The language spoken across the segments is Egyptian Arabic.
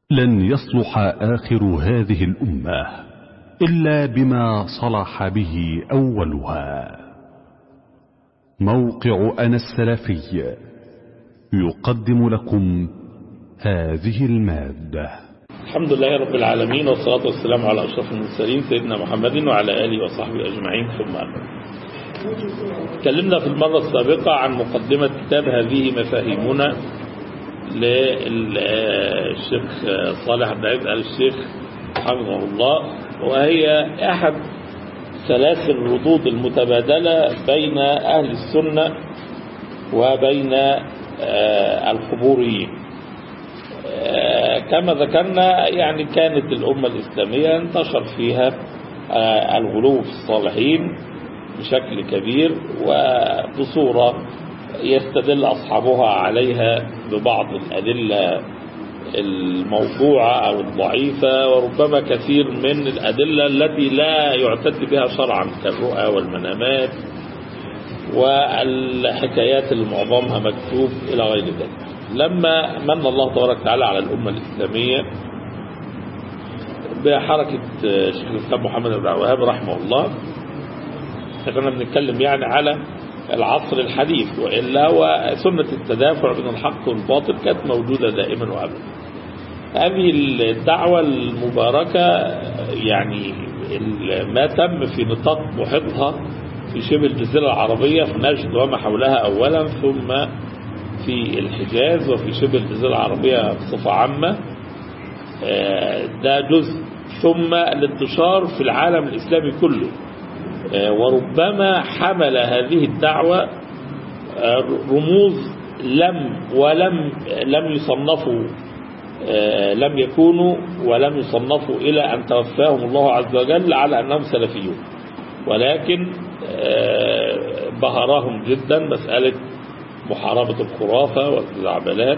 لن يصلح آخر هذه الأمة إلا بما صلح به أولها موقع أنا السلفي يقدم لكم هذه المادة الحمد لله رب العالمين والصلاة والسلام على أشرف المرسلين سيدنا محمد وعلى آله وصحبه أجمعين ثم أما تكلمنا في المرة السابقة عن مقدمة كتاب هذه مفاهيمنا للشيخ صالح بن عبد آل الشيخ حفظه الله وهي أحد سلاسل الردود المتبادلة بين أهل السنة وبين القبوريين كما ذكرنا يعني كانت الأمة الإسلامية انتشر فيها الغلو في الصالحين بشكل كبير وبصورة يستدل أصحابها عليها ببعض الأدلة الموضوعة أو الضعيفة وربما كثير من الأدلة التي لا يعتد بها شرعا كالرؤى والمنامات والحكايات اللي معظمها مكتوب إلى غير ذلك لما من الله تبارك وتعالى على الأمة الإسلامية بحركة شيخ الإسلام محمد بن الوهاب رحمه الله كنا بنتكلم يعني على العصر الحديث وإلا وسنة التدافع بين الحق والباطل كانت موجودة دائما وأبدا هذه الدعوة المباركة يعني ما تم في نطاق محيطها في شبه الجزيرة العربية في نجد وما حولها أولا ثم في الحجاز وفي شبه الجزيرة العربية بصفة عامة ده جزء ثم الانتشار في العالم الإسلامي كله وربما حمل هذه الدعوة رموز لم ولم لم يصنفوا لم يكونوا ولم يصنفوا إلى أن توفاهم الله عز وجل على أنهم سلفيون ولكن بهرهم جدا مسألة محاربة الخرافة والخزعبلات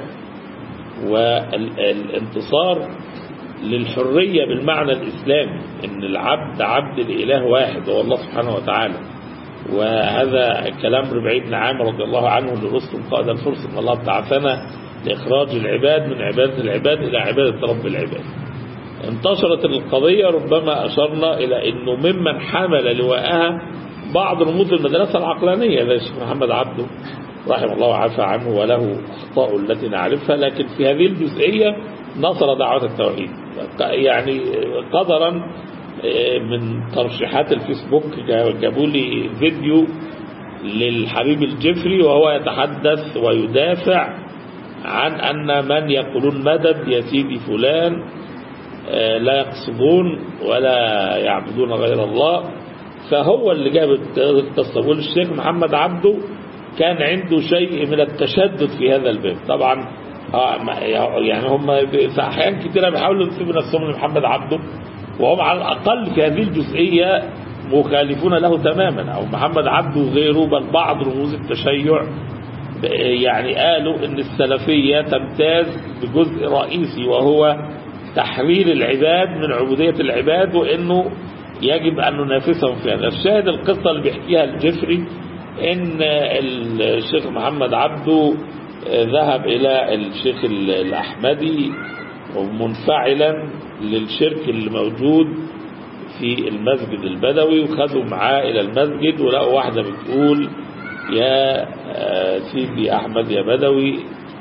والانتصار للحرية بالمعنى الإسلامي إن العبد عبد الإله واحد هو الله سبحانه وتعالى وهذا كلام ربعي بن عامر رضي الله عنه لرسل قائد الفرس إن الله ابتعثنا لإخراج العباد من عبادة العباد إلى عبادة رب العباد انتشرت القضية ربما أشرنا إلى أنه ممن حمل لواءها بعض رموز المدرسة العقلانية زي الشيخ محمد عبده رحمه الله وعفى عنه وله أخطاء التي نعرفها لكن في هذه الجزئية نصر دعوة التوحيد يعني قدرا من ترشيحات الفيسبوك جابوا لي فيديو للحبيب الجفري وهو يتحدث ويدافع عن أن من يقولون مدد يا سيدي فلان لا يقصدون ولا يعبدون غير الله فهو اللي جاب القصة بيقول الشيخ محمد عبده كان عنده شيء من التشدد في هذا الباب طبعا يعني هم في أحيان كثيرة بيحاولوا ينسبوا نفسهم لمحمد عبده وهم على الأقل في هذه الجزئية مخالفون له تماما أو محمد عبده وغيره بل بعض رموز التشيع يعني قالوا ان السلفية تمتاز بجزء رئيسي وهو تحرير العباد من عبودية العباد وانه يجب ان ننافسهم في هذا الشاهد القصة اللي بيحكيها الجفري ان الشيخ محمد عبده ذهب الى الشيخ الاحمدي منفعلا للشرك اللي موجود في المسجد البدوي وخدوا معاه الى المسجد ولقوا واحدة بتقول يا سيدي أحمد يا بدوي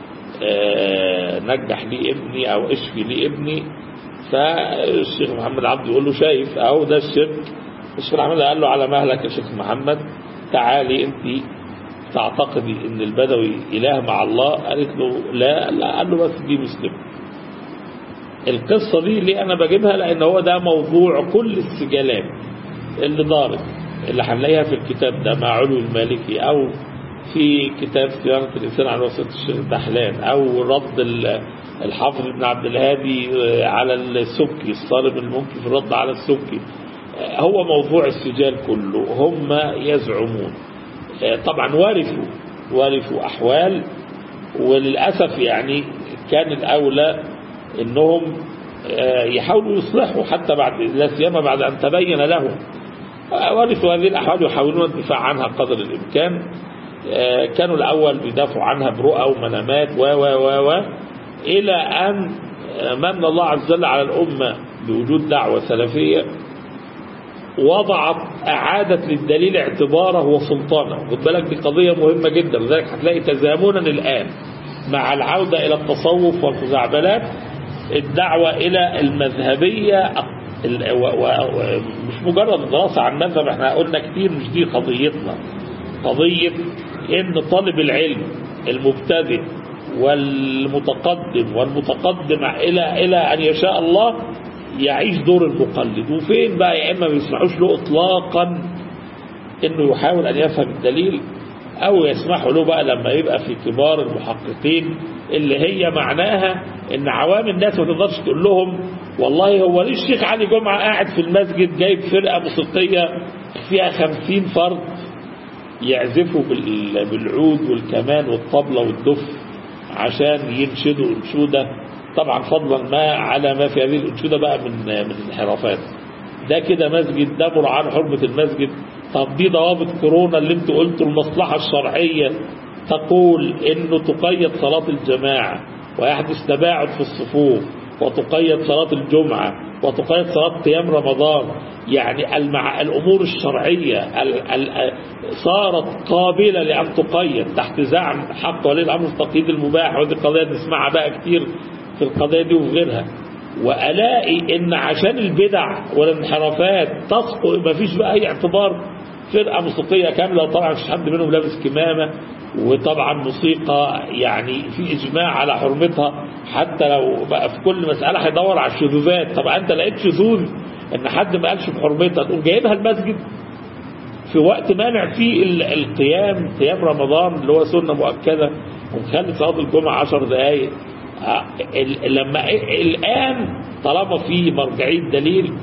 نجح لي ابني أو اشفي لي ابني فالشيخ محمد عبد يقول له شايف أهو ده الشرك الشيخ محمد قال له على مهلك يا شيخ محمد تعالي أنت تعتقدي ان البدوي إله مع الله قالت له لا لا قال له بس دي مسلم القصة دي ليه أنا بجيبها لأن هو ده موضوع كل السجالات اللي دارت اللي هنلاقيها في الكتاب ده مع علو المالكي أو في كتاب صيانة الإنسان على وسط الشيخ الدحلان أو رد الحافظ ابن عبد الهادي على السبكي الصارم الممكن في الرد على السبكي هو موضوع السجال كله هم يزعمون طبعا ورثوا ورثوا أحوال وللأسف يعني كان الأولى انهم يحاولوا يصلحوا حتى بعد لا سيما بعد ان تبين لهم ورثوا هذه الاحوال يحاولون الدفاع عنها قدر الامكان كانوا الاول بيدافعوا عنها برؤى ومنامات و و و و الى ان من الله عز وجل على الأمة بوجود دعوة سلفية وضعت أعادت للدليل اعتباره وسلطانه خد بالك دي قضية مهمة جدا لذلك هتلاقي تزامنا الآن مع العودة إلى التصوف والخزعبلات الدعوة إلى المذهبية ال- و- و- و- مش مجرد دراسة عن مذهب احنا قلنا كتير مش دي قضيتنا قضية ان طالب العلم المبتدئ والمتقدم والمتقدم إلى إلى أن يشاء الله يعيش دور المقلد وفين بقى يا إما ما بيسمعوش له إطلاقا إنه يحاول أن يفهم الدليل أو يسمحوا له بقى لما يبقى في كبار المحققين اللي هي معناها إن عوام الناس ما تقدرش تقول لهم والله هو ليه الشيخ علي جمعة قاعد في المسجد جايب فرقة موسيقية فيها خمسين فرد يعزفوا بال- بالعود والكمان والطبلة والدف عشان ينشدوا أنشودة طبعا فضلا ما على ما في هذه الأنشودة بقى من من الانحرافات ده كده مسجد ده مراعاة حرمة المسجد طب دي ضوابط كورونا اللي انتوا قلتوا المصلحة الشرعية تقول انه تقيد صلاة الجماعة ويحدث تباعد في الصفوف وتقيد صلاة الجمعة وتقيد صلاة قيام رمضان يعني المع... الأمور الشرعية ال... ال... صارت قابلة لأن تقيد تحت زعم حق ولي الأمر في تقييد المباح ودي قضية نسمعها بقى كتير في القضية دي وفي غيرها وألاقي إن عشان البدع والانحرافات تسقط مفيش بقى أي اعتبار فرقة موسيقية كاملة وطبعا مفيش حد منهم لابس كمامة وطبعا موسيقى يعني في إجماع على حرمتها حتى لو بقى في كل مسألة هيدور على الشذوذات طب أنت لقيت شذوذ إن حد ما قالش بحرمتها تقوم جايبها المسجد في وقت مانع فيه ال- القيام قيام رمضان اللي هو سنة مؤكدة ومخلي صلاة الجمعة عشر دقايق آه، ال- لما الآن طالما في مرجعية دليل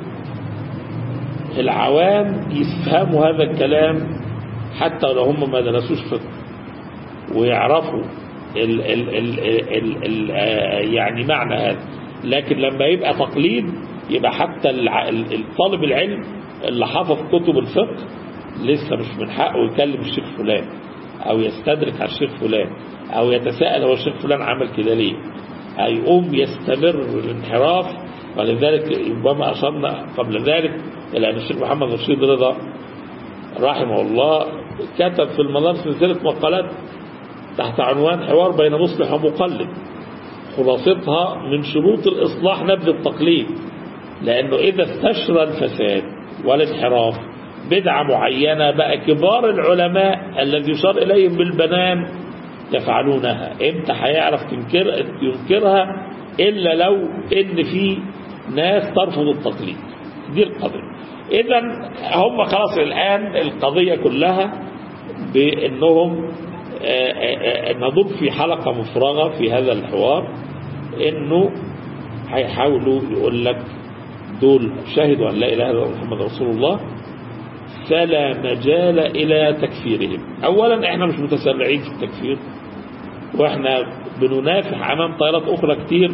العوام يفهموا هذا الكلام حتى لو هم ما درسوش فقه ويعرفوا ال ال ال ال ال آه، يعني معنى هذا لكن لما يبقى تقليد يبقى حتى الع- ال- الطالب العلم اللي حفظ كتب الفقه لسه مش من حقه يكلم الشيخ فلان او يستدرك على الشيخ فلان او يتساءل هو الشيخ فلان عمل كده ليه هيقوم يستمر الانحراف ولذلك ربما اشرنا قبل ذلك الى ان الشيخ محمد رشيد رضا رحمه الله كتب في المنار سلسله مقالات تحت عنوان حوار بين مصلح ومقلد خلاصتها من شروط الإصلاح نبذ التقليد لأنه إذا استشرى الفساد والانحراف بدعة معينة بقى كبار العلماء الذي يشار إليهم بالبنان يفعلونها امتى هيعرف تنكر ينكرها إلا لو إن في ناس ترفض التقليد دي القضية إذا هم خلاص الآن القضية كلها بأنهم آه، آه، آه، نضم في حلقة مفرغة في هذا الحوار انه هيحاولوا يقول لك دول شهدوا ان لا اله الا الله محمد رسول الله فلا مجال الى تكفيرهم اولا احنا مش متسرعين في التكفير واحنا بننافح امام طائرات اخرى كتير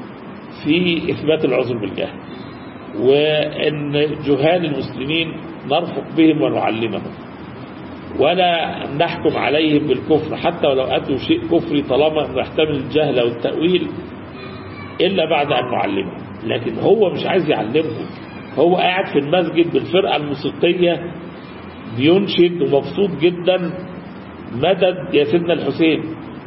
في اثبات العذر بالجهل وان جهال المسلمين نرفق بهم ونعلمهم ولا نحكم عليهم بالكفر حتى ولو أتوا شيء كفري طالما أنه يحتمل الجهل والتأويل إلا بعد أن نعلمه لكن هو مش عايز يعلمهم هو قاعد في المسجد بالفرقة الموسيقية بينشد ومبسوط جدا مدد يا سيدنا الحسين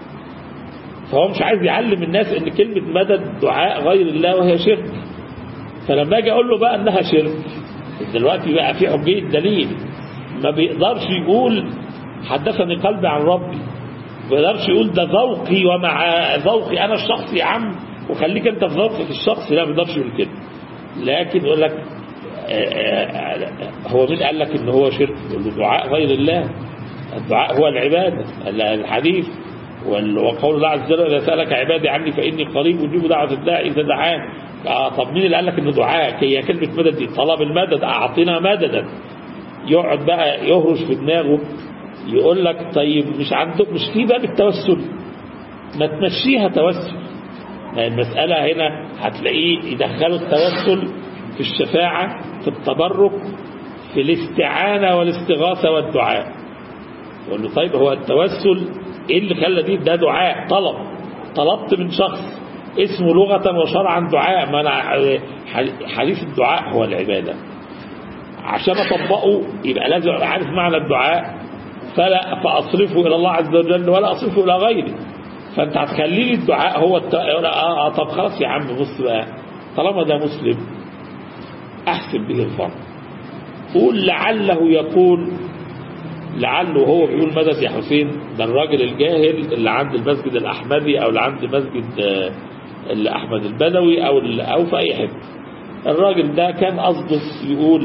فهو مش عايز يعلم الناس ان كلمة مدد دعاء غير الله وهي شرك فلما اجي اقول له بقى انها شرك دلوقتي بقى في حجية دليل ما بيقدرش يقول حدثني قلبي عن ربي ما بيقدرش يقول ده ذوقي ومع ذوقي انا الشخصي يا عم وخليك انت في ذوقك الشخصي لا ما بيقدرش يقول كده لكن يقول لك آه، آه، هو مين قال لك ان هو شرك يقول له دعاء غير الله الدعاء هو العبادة الحديث وال- وقول الله عز وجل إذا سألك عبادي عني فإني قريب أجيب دعوة الداعي إذا دعان آه طب مين اللي قال لك إنه دعاء هي كلمة مدد دي طلب المدد أعطينا مددا يقعد بقى يهرش في دماغه يقول لك طيب مش عندك مش في باب التوسل ما تمشيها توسل ما المسألة هنا هتلاقيه يدخلوا التوسل في الشفاعة في التبرك في الاستعانة والاستغاثة والدعاء يقول له طيب هو التوسل ايه اللي خلى دي ده دعاء طلب طلبت من شخص اسمه لغة وشرعا دعاء ما أنا حديث الدعاء هو العبادة عشان أطبقه يبقى لازم أبقى عارف معنى الدعاء فلا فأصرفه إلى الله عز وجل ولا أصرفه إلى غيره فأنت هتخلي لي الدعاء هو الت... آه, آه طب خلاص يا عم بص بقى طالما ده مسلم أحسب به الفرق قول لعله يقول لعله هو بيقول مدد يا حسين ده الراجل الجاهل اللي عند المسجد الأحمدي أو اللي عند مسجد الأحمد البدوي أو أو في أي حتة الراجل ده كان قصده يقول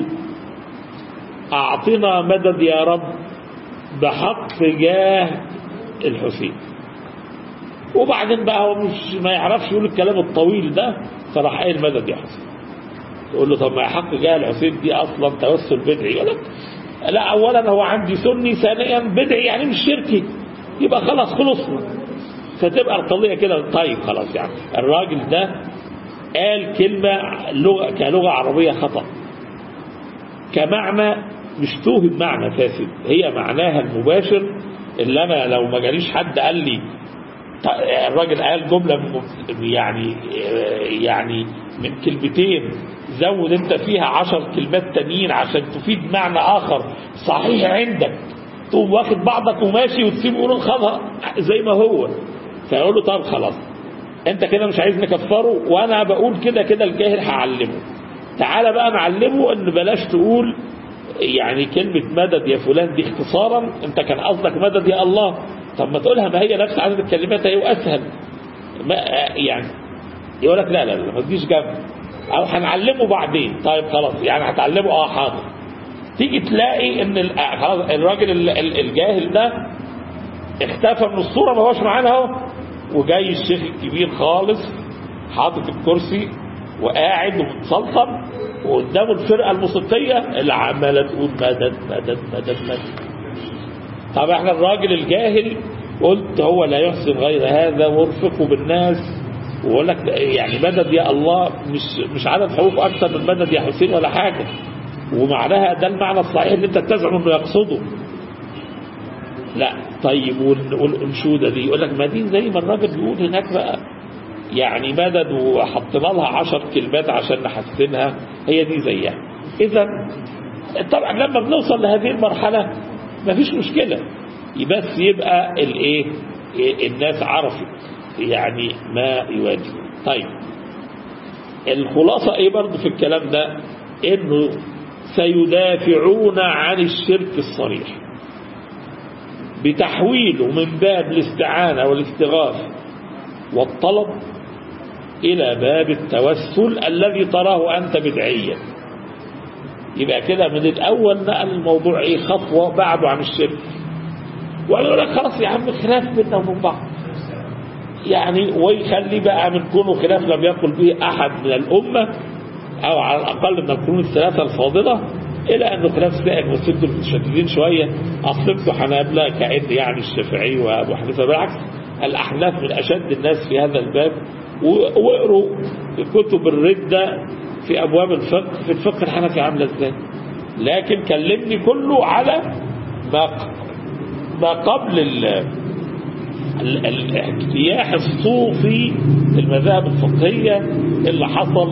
أعطنا مدد يا رب بحق جاه الحسين وبعدين بقى هو مش ما يعرفش يقول الكلام الطويل ده فراح قايل مدد يا حسين تقول له طب ما حق جاه الحسين دي اصلا توسل بدعي يقول لك لا اولا هو عندي سني ثانيا بدعي يعني مش شركي يبقى خلاص خلصنا فتبقى القضيه كده طيب خلاص يعني الراجل ده قال كلمه لغه كلغه عربيه خطا كمعنى مش توهم معنى فاسد هي معناها المباشر اللي انا لو ما جاليش حد قال لي الراجل قال جملة يعني يعني من كلمتين زود انت فيها عشر كلمات تانيين عشان تفيد معنى اخر صحيح عندك تقوم واخد بعضك وماشي وتسيب يقول الخطأ زي ما هو فيقول له طب خلاص انت كده مش عايز نكفره وانا بقول كده كده الجاهل هعلمه تعالى بقى نعلمه ان بلاش تقول يعني كلمة مدد يا فلان دي اختصارا انت كان قصدك مدد يا الله طب ما تقولها ما هي نفس عدد الكلمات هي واسهل ما يعني يقول لك لا لا لا ما تجيش جنب او هنعلمه بعدين طيب خلاص يعني هتعلمه اه حاضر تيجي تلاقي ان خلاص الراجل الجاهل ده اختفى من الصوره ما هوش معانا اهو وجاي الشيخ الكبير خالص حاطط الكرسي وقاعد ومتسلطن وقدامه الفرقه الموسيقيه اللي عماله تقول مدد مدد مدد مدد طب احنا الراجل الجاهل قلت هو لا يحسن غير هذا وارفقوا بالناس ويقول لك يعني مدد يا الله مش مش عدد حروف اكثر من مدد يا حسين ولا حاجه ومعناها ده المعنى الصحيح اللي انت تزعم انه يقصده لا طيب والانشوده دي يقول لك ما دي زي ما الراجل بيقول هناك بقى يعني مدد وحطينا لها عشر كلمات عشان نحسنها هي دي زيها اذا طبعا لما بنوصل لهذه المرحله مفيش مشكله بس يبقى الايه الناس عرفت يعني ما يواجه طيب الخلاصة ايه برضه في الكلام ده انه سيدافعون عن الشرك الصريح بتحويله من باب الاستعانة والاستغاثة والطلب إلى باب التوسل الذي تراه أنت بدعيا يبقى كده من الأول نقل الموضوع إيه خطوة بعده عن الشرك ويقول لك خلاص يا عم خلاف بيننا وبين بعض يعني ويخلي بقى من كونه خلاف لم يقل به أحد من الأمة أو على الأقل من القرون الثلاثة الفاضلة إلى أنه خلاف سائر وسدوا المتشددين شوية أصلبتوا حنابلة كأن يعني الشافعي وأبو حنيفة بالعكس الأحناف من أشد الناس في هذا الباب واقروا كتب الردة في أبواب الفقه في الفقه الحنفي عاملة إزاي لكن كلمني كله على ما ما قبل الاجتياح الصوفي في المذاهب الفقهية اللي حصل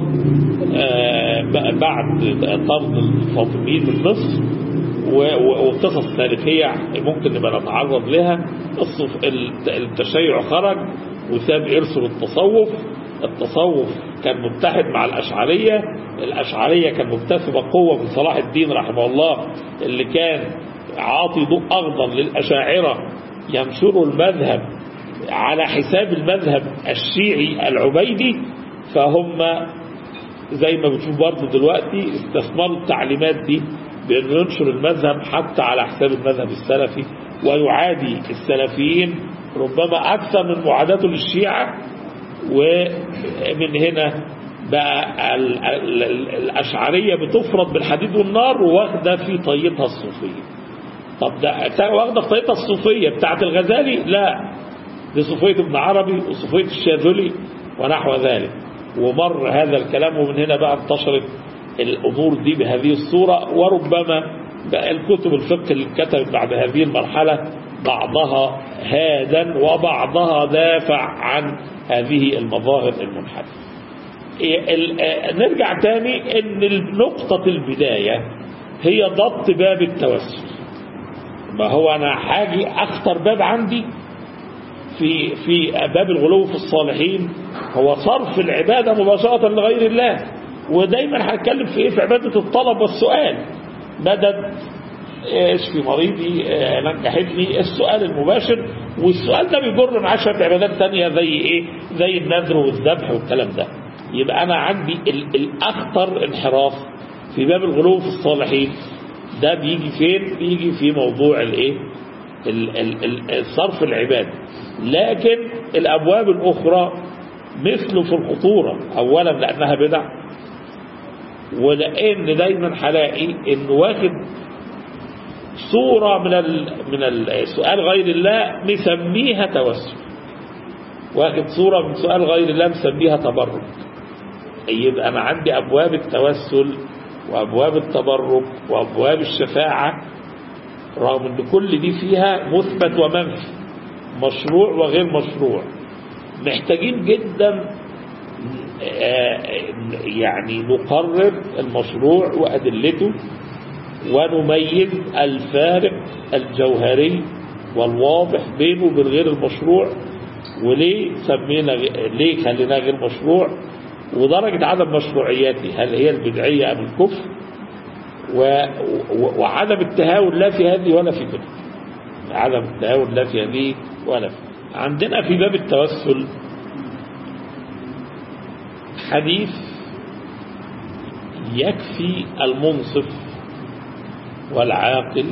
بعد طرد الفاطميين من مصر وقصص تاريخية ممكن نبقى نتعرض لها التشيع خرج وساب إرثه للتصوف التصوف كان متحد مع الأشعرية الأشعرية كان مكتسبة قوة من صلاح الدين رحمه الله اللي كان عاطي ضوء أخضر للأشاعرة ينشروا المذهب على حساب المذهب الشيعي العبيدي فهم زي ما بتشوف برضه دلوقتي استثمروا التعليمات دي بأنه ينشر المذهب حتى على حساب المذهب السلفي ويعادي السلفيين ربما أكثر من معاداته للشيعة ومن هنا بقى الأشعرية بتفرض بالحديد والنار واخدة في طيتها الصوفية طب ده واخدة في طيتها الصوفية بتاعت الغزالي لا دي صوفية ابن عربي وصوفية الشاذلي ونحو ذلك ومر هذا الكلام ومن هنا بقى انتشرت الأمور دي بهذه الصورة وربما بقى الكتب الفقه اللي اتكتبت بعد هذه المرحلة بعضها هادا وبعضها دافع عن هذه المظاهر المنحرفة نرجع تاني ان نقطة البداية هي ضبط باب التوسل ما هو انا حاجي اخطر باب عندي في في باب الغلو في الصالحين هو صرف العبادة مباشرة لغير الله ودايما هنتكلم في ايه في عبادة الطلب والسؤال مدد اشفي مريضي نجح ابني السؤال المباشر والسؤال ده بيجر معاه شويه عبادات ثانيه زي ايه زي النذر والذبح والكلام ده يبقى انا عندي الاخطر انحراف في باب الغلو في الصالحين ده بيجي فين بيجي في موضوع الايه صرف العباده لكن الابواب الاخرى مثله في الخطوره اولا لانها بدع ولان دايما هلاقي انه واخد صورة من ال... من السؤال غير الله مسميها توسل واخد صورة من سؤال غير الله مسميها تبرك يبقى أنا عندي أبواب التوسل وأبواب التبرك وأبواب الشفاعة رغم أن كل دي فيها مثبت ومنفي مشروع وغير مشروع محتاجين جدا يعني نقرر المشروع وأدلته ونميز الفارق الجوهري والواضح بينه وبين غير المشروع وليه سمينا ليه خليناه غير مشروع ودرجة عدم مشروعيته هل هي البدعية أم الكفر و... و... وعدم التهاون لا في هذه ولا في تلك عدم التهاون لا في هذه ولا في عندنا في باب التوسل حديث يكفي المنصف والعاقل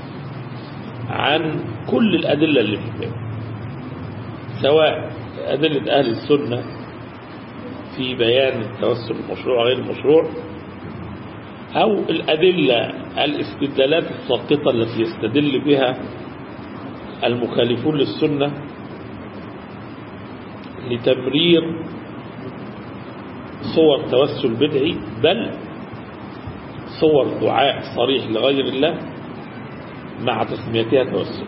عن كل الأدلة اللي في الباب سواء أدلة أهل السنة في بيان التوسل المشروع غير المشروع أو الأدلة الاستدلالات الساقطة التي يستدل بها المخالفون للسنة لتبرير صور توسل بدعي بل صور دعاء صريح لغير الله مع تسميتها توسل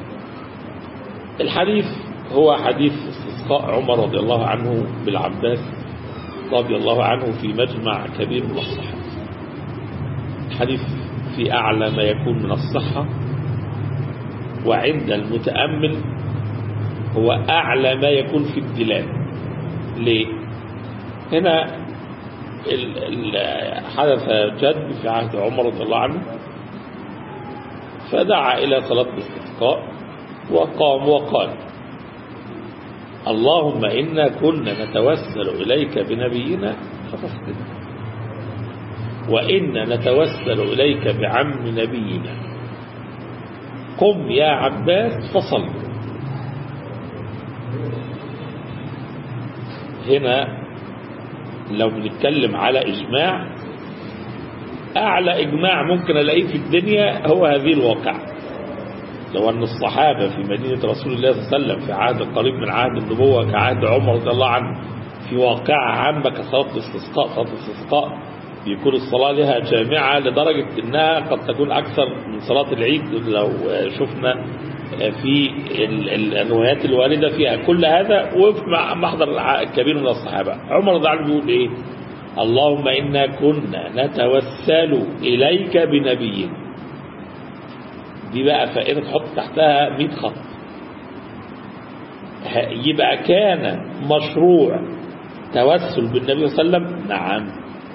الحديث هو حديث استسقاء عمر رضي الله عنه بالعباس رضي الله عنه في مجمع كبير من الصحة الحديث في أعلى ما يكون من الصحة وعند المتأمل هو أعلى ما يكون في الدلالة ليه هنا ال ال حدث جد في عهد عمر رضي الله عنه فدعا إلى صلاة الاستسقاء وقام وقال اللهم إنا كنا نتوسل إليك بنبينا فتصدق وإنا نتوسل إليك بعم نبينا قم يا عباس فصل هنا لو بنتكلم على إجماع أعلى إجماع ممكن ألاقيه في الدنيا هو هذه الواقعة لو أن الصحابة في مدينة رسول الله صلى الله عليه وسلم في عهد قريب من عهد النبوة كعهد عمر رضي الله عنه في واقعة عامة كصلاة الاستسقاء صلاة الاستسقاء بيكون الصلاة لها جامعة لدرجة أنها قد تكون أكثر من صلاة العيد لو شفنا في الروايات الواردة فيها كل هذا وفي محضر كبير من الصحابة عمر رضي الله عنه بيقول إيه اللهم إنا كنا نتوسل إليك بنبي دي بقى فإن تحط تحتها 100 خط يبقى كان مشروع توسل بالنبي صلى الله عليه وسلم نعم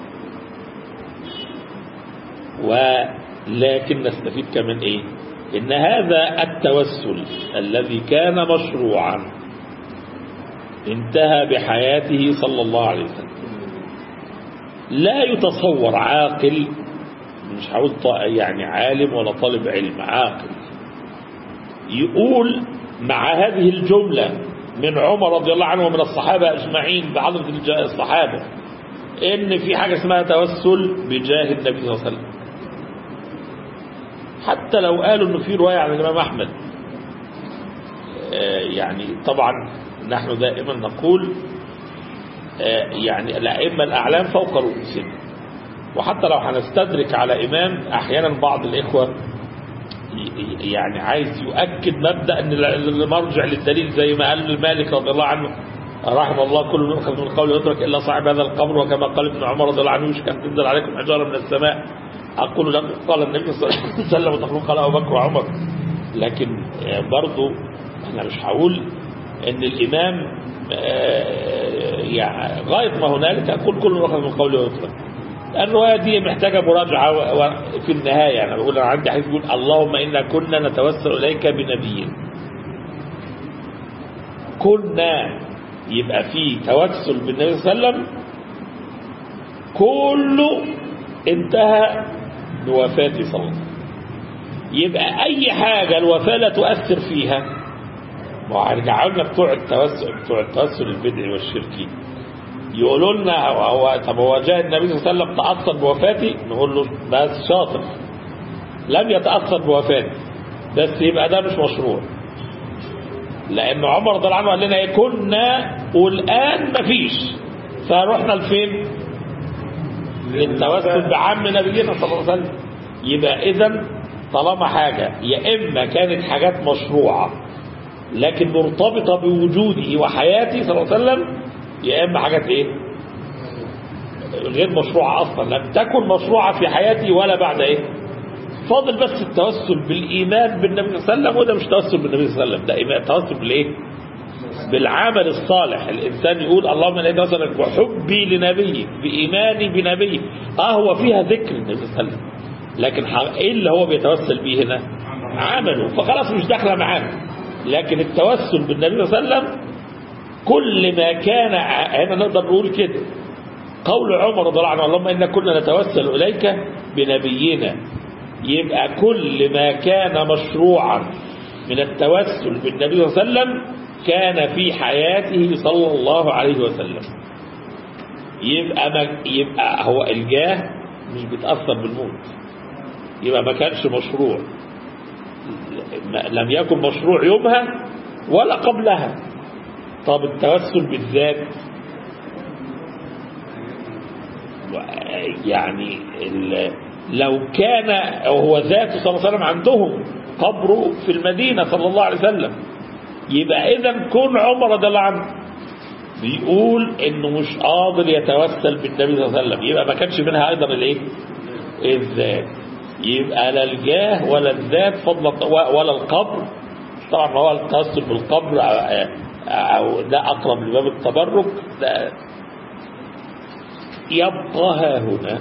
ولكن نستفيد كمان ايه ان هذا التوسل الذي كان مشروعا انتهى بحياته صلى الله عليه وسلم لا يتصور عاقل مش هقول يعني عالم ولا طالب علم عاقل يقول مع هذه الجملة من عمر رضي الله عنه ومن الصحابة أجمعين بعض الصحابة إن في حاجة اسمها توسل بجاه النبي صلى الله عليه وسلم حتى لو قالوا إنه في رواية عن الإمام أحمد يعني طبعا نحن دائما نقول يعني الأئمة الأعلام فوق رؤوسنا وحتى لو هنستدرك على إمام أحيانا بعض الإخوة يعني عايز يؤكد مبدأ أن المرجع للدليل زي ما قال المالك رضي الله عنه رحم الله كل من من القول يترك الا صاحب هذا القبر وكما قال ابن عمر رضي الله عنه مش كان تنزل عليكم حجاره من السماء اقول لكم قال النبي صلى الله عليه وسلم وتقول قال ابو بكر وعمر لكن برضه انا مش هقول ان الامام يعني غايه ما هنالك اقول كل من من القول يترك الرواية دي محتاجة مراجعة في النهاية أنا بقول أنا عندي حديث يقول اللهم إنا كنا نتوسل إليك بنبيين كنا يبقى في توسل بالنبي صلى الله عليه وسلم كله انتهى بوفاته صلى الله عليه وسلم يبقى أي حاجة الوفاة لا تؤثر فيها ما هرجعوا لنا بتوع التوسل بتوع التوسل البدعي والشركي يقولوا لنا هو طب هو جاء النبي صلى الله عليه وسلم تأثر بوفاتي نقول له بس شاطر لم يتأثر بوفاتي بس يبقى ده مش مشروع لأن عمر رضي الله عنه قال لنا ايه كنا والآن مفيش فرحنا لفين؟ للتوسل بعم نبينا صلى الله عليه وسلم يبقى إذا طالما حاجة يا إما كانت حاجات مشروعة لكن مرتبطة بوجوده وحياته صلى الله عليه وسلم يا اما حاجات ايه غير مشروعة اصلا لم تكن مشروعة في حياتي ولا بعد ايه فاضل بس التوسل بالايمان بالنبي صلى الله عليه وسلم وده مش توسل بالنبي صلى الله عليه وسلم ده ايمان توسل بالايه بالعمل الصالح الانسان يقول اللهم اني اسالك بحبي لنبيك بايماني بنبيك اه هو فيها ذكر النبي صلى الله عليه وسلم لكن ايه اللي هو بيتوسل به هنا عمله فخلاص مش داخله معانا لكن التوسل بالنبي صلى الله عليه وسلم كل ما كان هنا نقدر نقول كده قول عمر رضي الله عنه اللهم إنا كنا نتوسل إليك بنبينا يبقى كل ما كان مشروعا من التوسل بالنبي صلى الله عليه وسلم كان في حياته صلى الله عليه وسلم يبقى ما يبقى هو الجاه مش بيتأثر بالموت يبقى ما كانش مشروع لم يكن مشروع يومها ولا قبلها طب التوسل بالذات يعني لو كان هو ذاته صلى الله عليه وسلم عندهم قبره في المدينة صلى الله عليه وسلم يبقى إذا كون عمر رضي الله عنه بيقول إنه مش قادر يتوسل بالنبي صلى الله عليه وسلم يبقى ما كانش منها أيضا الإيه؟ الذات يبقى لا الجاه ولا الذات فضل ولا القبر طبعا هو التوسل بالقبر أو ده أقرب لباب التبرك ده يبقى ها هنا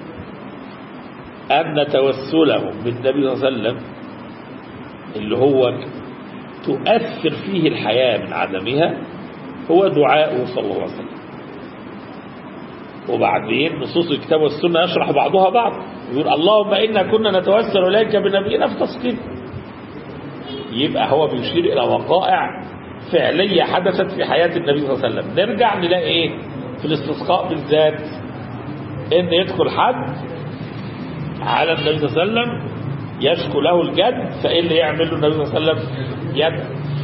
أن توسلهم بالنبي صلى الله عليه وسلم اللي هو تؤثر فيه الحياة من عدمها هو دعاءه صلى الله عليه وسلم وبعدين نصوص الكتاب والسنة يشرح بعضها بعض يقول اللهم إنا كنا نتوسل إليك بنبينا في تصديق يبقى هو بيشير إلى وقائع فعلية حدثت في حياة النبي صلى الله عليه وسلم نرجع نلاقي إيه في الاستسقاء بالذات إن يدخل حد على النبي صلى الله عليه وسلم يشكو له الجد فإيه اللي يعمل له النبي صلى الله عليه وسلم يد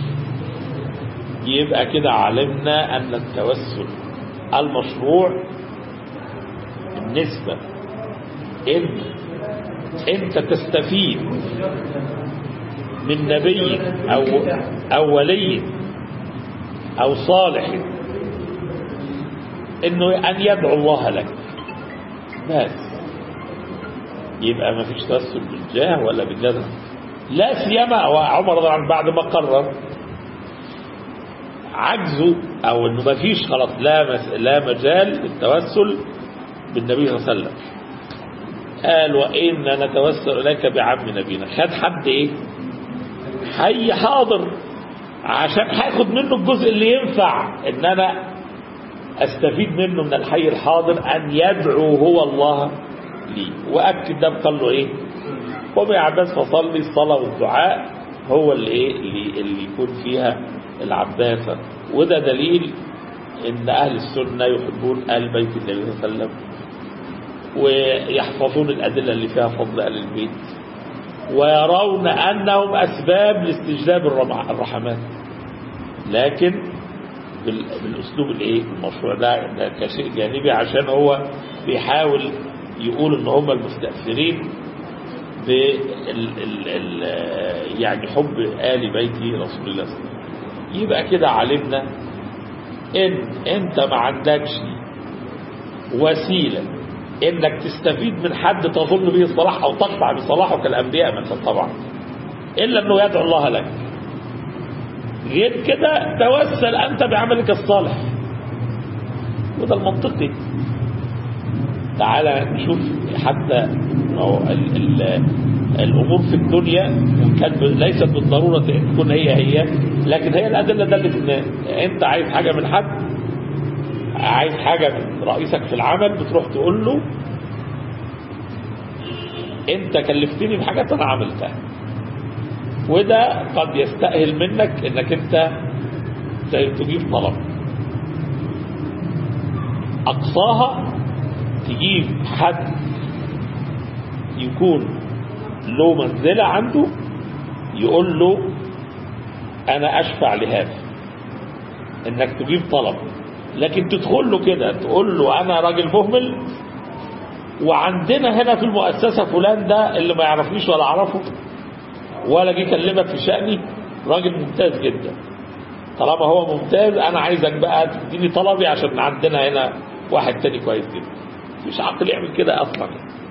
يبقى كده علمنا أن التوسل المشروع بالنسبة إن أنت تستفيد من نبي أو, أو ولي أو صالح إنه أن يدعو الله لك بس يبقى ما فيش توسل بالجاه ولا بالجاه لا سيما عمر رضي الله عنه بعد ما قرر عجزه او انه ما فيش خلاص لا مس... لا مجال للتوسل بالنبي صلى الله عليه وسلم قال وإنا نتوسل إليك بعم نبينا خد حد إيه حي حاضر عشان هاخد منه الجزء اللي ينفع إن أنا أستفيد منه من الحي الحاضر أن يدعو هو الله لي وأكد ده قال له إيه قم يا عباس فصلي الصلاة والدعاء هو اللي إيه اللي, اللي يكون فيها العباسة وده دليل إن أهل السنة يحبون آل بيت النبي صلى الله عليه وسلم ويحفظون الأدلة اللي فيها فضل أهل البيت ويرون أنهم أسباب لاستجلاب الرحمات لكن بالأسلوب الإيه المشروع ده, ده كشيء جانبي عشان هو بيحاول يقول إن هم المستأثرين بال ال ال يعني حب آل بيت رسول الله صلى الله عليه وسلم يبقى كده علمنا ان انت ما عندكش وسيله انك تستفيد من حد تظن به الصلاح او تقطع بصلاحه كالانبياء مثلا طبعا الا انه يدعو الله لك غير كده توسل انت بعملك الصالح وده المنطقي تعالى نشوف حتى ال ال الامور في الدنيا كان ليست بالضروره ان تكون هي هي لكن هي الادله دلت ان انت عايز حاجه من حد عايز حاجه من رئيسك في العمل بتروح تقول له انت كلفتني بحاجات انا عملتها وده قد يستأهل منك انك انت تجيب طلب اقصاها تجيب حد يكون له منزلة عنده يقول له انا اشفع لهذا انك تجيب طلب لكن تدخل له كده تقول له انا راجل مهمل وعندنا هنا في المؤسسة فلان ده اللي ما يعرفنيش ولا اعرفه ولا جه يكلمك في شأني راجل ممتاز جدا طالما هو ممتاز انا عايزك بقى تديني طلبي عشان عندنا هنا واحد تاني كويس جدا مش عقل يعمل كده اصلا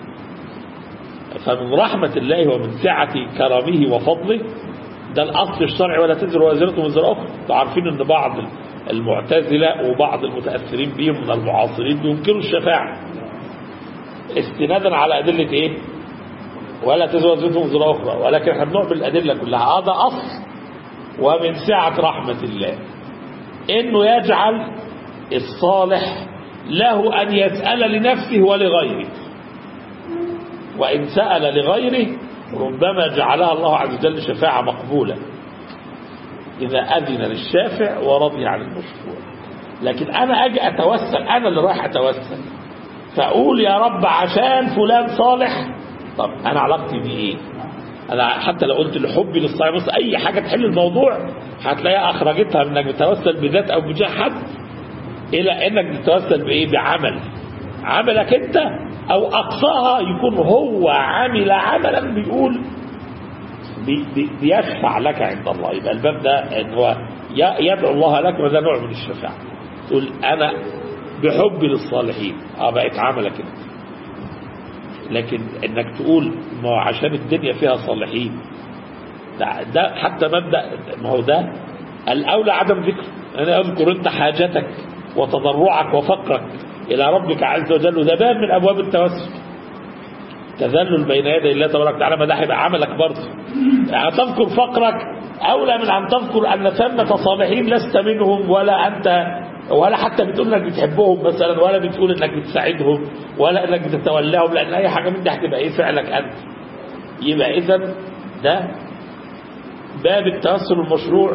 فمن رحمة الله ومن سعة كرمه وفضله ده الاصل الشرعي ولا تزر وازرة وزر اخرى انتوا عارفين ان بعض المعتزلة وبعض المتأثرين بهم من المعاصرين بينكروا الشفاعة استنادا على أدلة ايه ولا تزر وازرة وزر اخرى ولكن احنا بنؤمن الأدلة كلها هذا أصل ومن سعة رحمة الله انه يجعل الصالح له أن يسأل لنفسه ولغيره وإن سأل لغيره ربما جعلها الله عز وجل شفاعة مقبولة إذا أذن للشافع ورضي عن المشفوع لكن أنا أجي أتوسل أنا اللي رايح أتوسل فأقول يا رب عشان فلان صالح طب أنا علاقتي بيه إيه أنا حتى لو قلت لحبي للصالح بص أي حاجة تحل الموضوع هتلاقيها أخرجتها من إنك بتوسل بذات أو بجاه حد إلى إنك بتتوسل بإيه بعمل عملك أنت أو أقصاها يكون هو عمل عملا بيقول بي بي بيشفع لك عند الله يبقى الباب ده ان هو يدعو الله لك وده نوع من الشفاعة تقول أنا بحبي للصالحين اه بقت عملك انت لكن انك تقول ما هو عشان الدنيا فيها صالحين ده, ده حتى مبدأ ما هو ده الأولى عدم ذكر أنا أذكر أنت حاجتك وتضرعك وفقرك إلى ربك عز وجل وده باب من أبواب التوسل تذلل بين يدي الله تبارك وتعالى ما ده هيبقى عملك برضه يعني تذكر فقرك أولى من أن تذكر أن ثمة صالحين لست منهم ولا أنت ولا حتى بتقول انك بتحبهم مثلا ولا بتقول انك بتساعدهم ولا انك بتتولاهم لان اي حاجه من دي هتبقى ايه فعلك انت يبقى اذا ده باب التوسل المشروع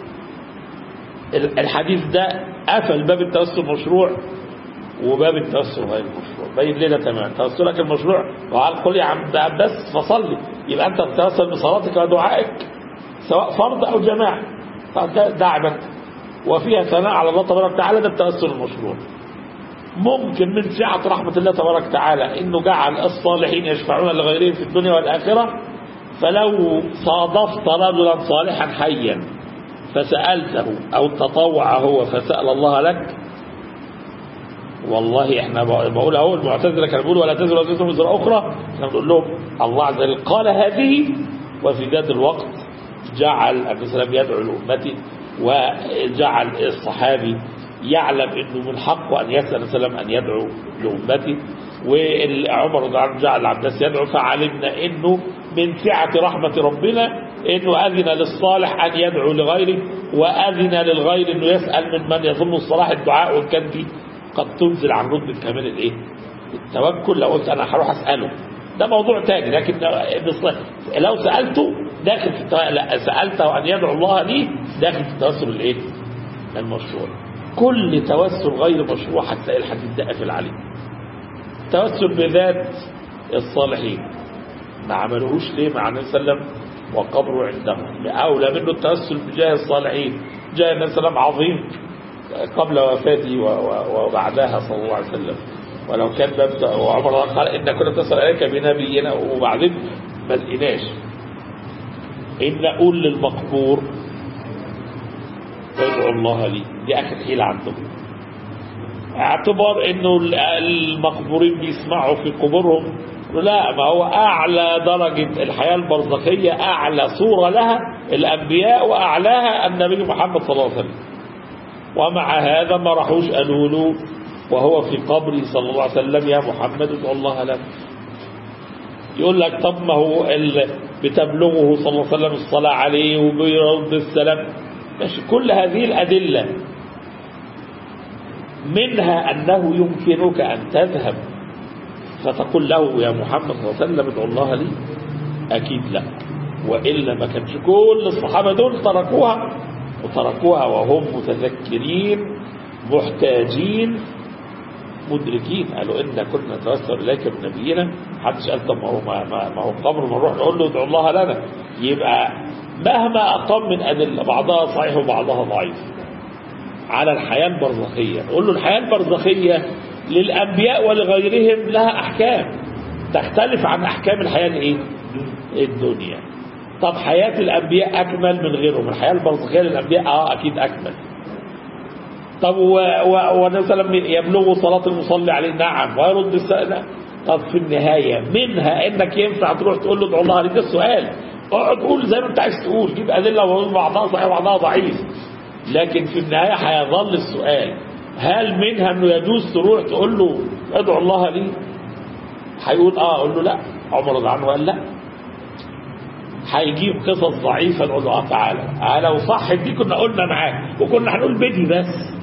الحديث ده قفل باب التوسل المشروع وباب التوسل غير المشروع بين لنا تمام توسلك المشروع وقال قل يا عبد عباس فصلي يبقى انت بتتوسل بصلاتك ودعائك سواء فرض او جماعه ده عبادتك وفيها ثناء على الله تبارك وتعالى ده التوسل المشروع ممكن من سعة رحمة الله تبارك وتعالى انه جعل الصالحين يشفعون لغيرهم في الدنيا والآخرة فلو صادفت رجلا صالحا حيا فسألته او تطوع هو فسأل الله لك والله احنا بقول اهو المعتزله كانوا بيقولوا ولا تزر وزر وزر اخرى احنا بنقول لهم الله عز وجل قال هذه وفي ذات الوقت جعل النبي صلى الله عليه وسلم يدعو لامته وجعل الصحابي يعلم انه من حقه ان يسال سلام ان يدعو لامته وعمر رضي الله عنه جعل العباس يدعو فعلمنا انه من سعه رحمه ربنا انه اذن للصالح ان يدعو لغيره واذن للغير انه يسال من من يظن الصلاح الدعاء وان كان دي قد تنزل عن رتبه كمان الايه؟ التوكل لو قلت انا هروح اساله ده موضوع تاني لكن لو سالته داخل في التو... لا سالته ان يدعو الله لي داخل في التوسل الايه؟ المشروع كل توسل غير مشروع هتلاقي الحديث ده قافل عليه التوسل بذات الصالحين ما عملوهوش ليه مع النبي صلى الله عليه وسلم وقبره عندهم اولى منه التوسل بجاه الصالحين جاه النبي صلى الله عليه وسلم عظيم قبل وفاته وبعدها صلى الله عليه وسلم ولو كان باب وعمر قال ان كنا نتصل اليك بنبينا وبعدين ما لقيناش ان نقول للمقبور ادعوا الله لي دي اخر حيلة عندهم اعتبار انه المقبورين بيسمعوا في قبورهم لا ما هو اعلى درجة الحياة البرزخية اعلى صورة لها الانبياء واعلاها النبي محمد صلى الله عليه وسلم ومع هذا ما راحوش قالوا له وهو في قبره صلى الله عليه وسلم يا محمد ادعو الله لك يقول لك طب ما هو ال... بتبلغه صلى الله عليه وسلم الصلاة عليه وبيرد السلام ماشي كل هذه الأدلة منها أنه يمكنك أن تذهب فتقول له يا محمد صلى الله عليه وسلم ادعو الله لي أكيد لا وإلا ما كانش كل الصحابة دول تركوها وتركوها وهم متذكرين محتاجين مدركين قالوا إن كنا نتوسل إليك بنبينا محدش قال طب ما هو ما, ما, ما هو قبر ما نروح نقول له ادعو الله لنا يبقى مهما أقام من أدلة بعضها صحيح وبعضها ضعيف على الحياة البرزخية نقول له الحياة البرزخية للأنبياء ولغيرهم لها أحكام تختلف عن أحكام الحياة الإيه؟ الدنيا طب حياة الأنبياء أكمل من غيرهم الحياة البرزخية للأنبياء آه أكيد أكمل طب ونسلم يبلغ صلاة المصلي عليه نعم ويرد السؤال طب في النهاية منها انك ينفع تروح تقول له ادعو الله عليك ده السؤال اقعد قول زي ما انت عايز تقول جيب ادله وقول بعضها صحيح وبعضها ضعيف لكن في النهاية هيظل السؤال هل منها انه يجوز تروح تقول له ادعو الله لي هيقول اه اقول له لا عمر رضي عنه قال لا هيجيب قصص ضعيفة نقول له اه تعالى آه لو صح دي كنا قلنا معاك وكنا هنقول بدي بس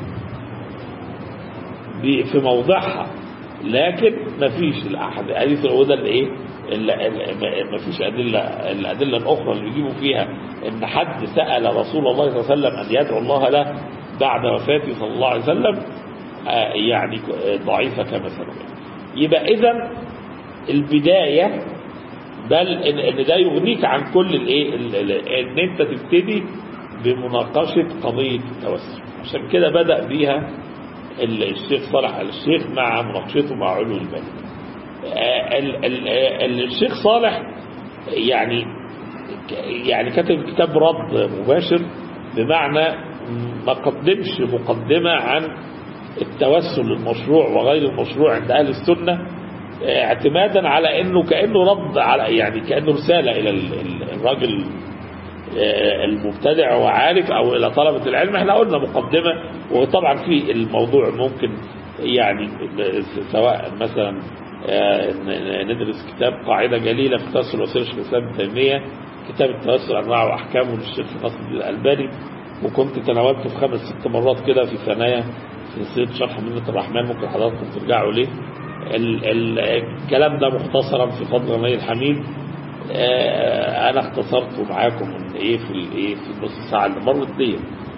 في موضعها لكن مفيش الاحاديث وده الايه مفيش ادله الادله الاخرى اللي بيجيبوا فيها ان حد سال رسول الله صلى الله عليه وسلم ان يدعو الله له بعد وفاته صلى الله عليه وسلم يعني ضعيفه كما سنقول يبقى اذا البدايه بل ان, إن ده يغنيك عن كل الايه ان انت تبتدي بمناقشه قضيه التوسل عشان كده بدا بيها الشيخ صالح الشيخ مع مناقشته مع علو البال الشيخ صالح يعني يعني كتب كتاب رد مباشر بمعنى ما قدمش مقدمة عن التوسل المشروع وغير المشروع عند أهل السنة اعتمادا على انه كانه رد على يعني كانه رساله الى الراجل المبتدع وعارف او الى طلبة العلم احنا قلنا مقدمة وطبعا في الموضوع ممكن يعني سواء مثلا ندرس كتاب قاعدة جليلة في تأثر وسيلة الشيخ الإسلام ابن تيمية كتاب التأثر أنواع وأحكامه للشيخ ناصر الدين الألباني وكنت تناولته في خمس ست مرات كده في ثنايا في سلسلة شرح منة الرحمن ممكن حضراتكم ترجعوا ليه الكلام ده مختصرا في فضل غني الحميد انا اختصرته معاكم من ايه في الايه في النص ساعه اللي مرت دي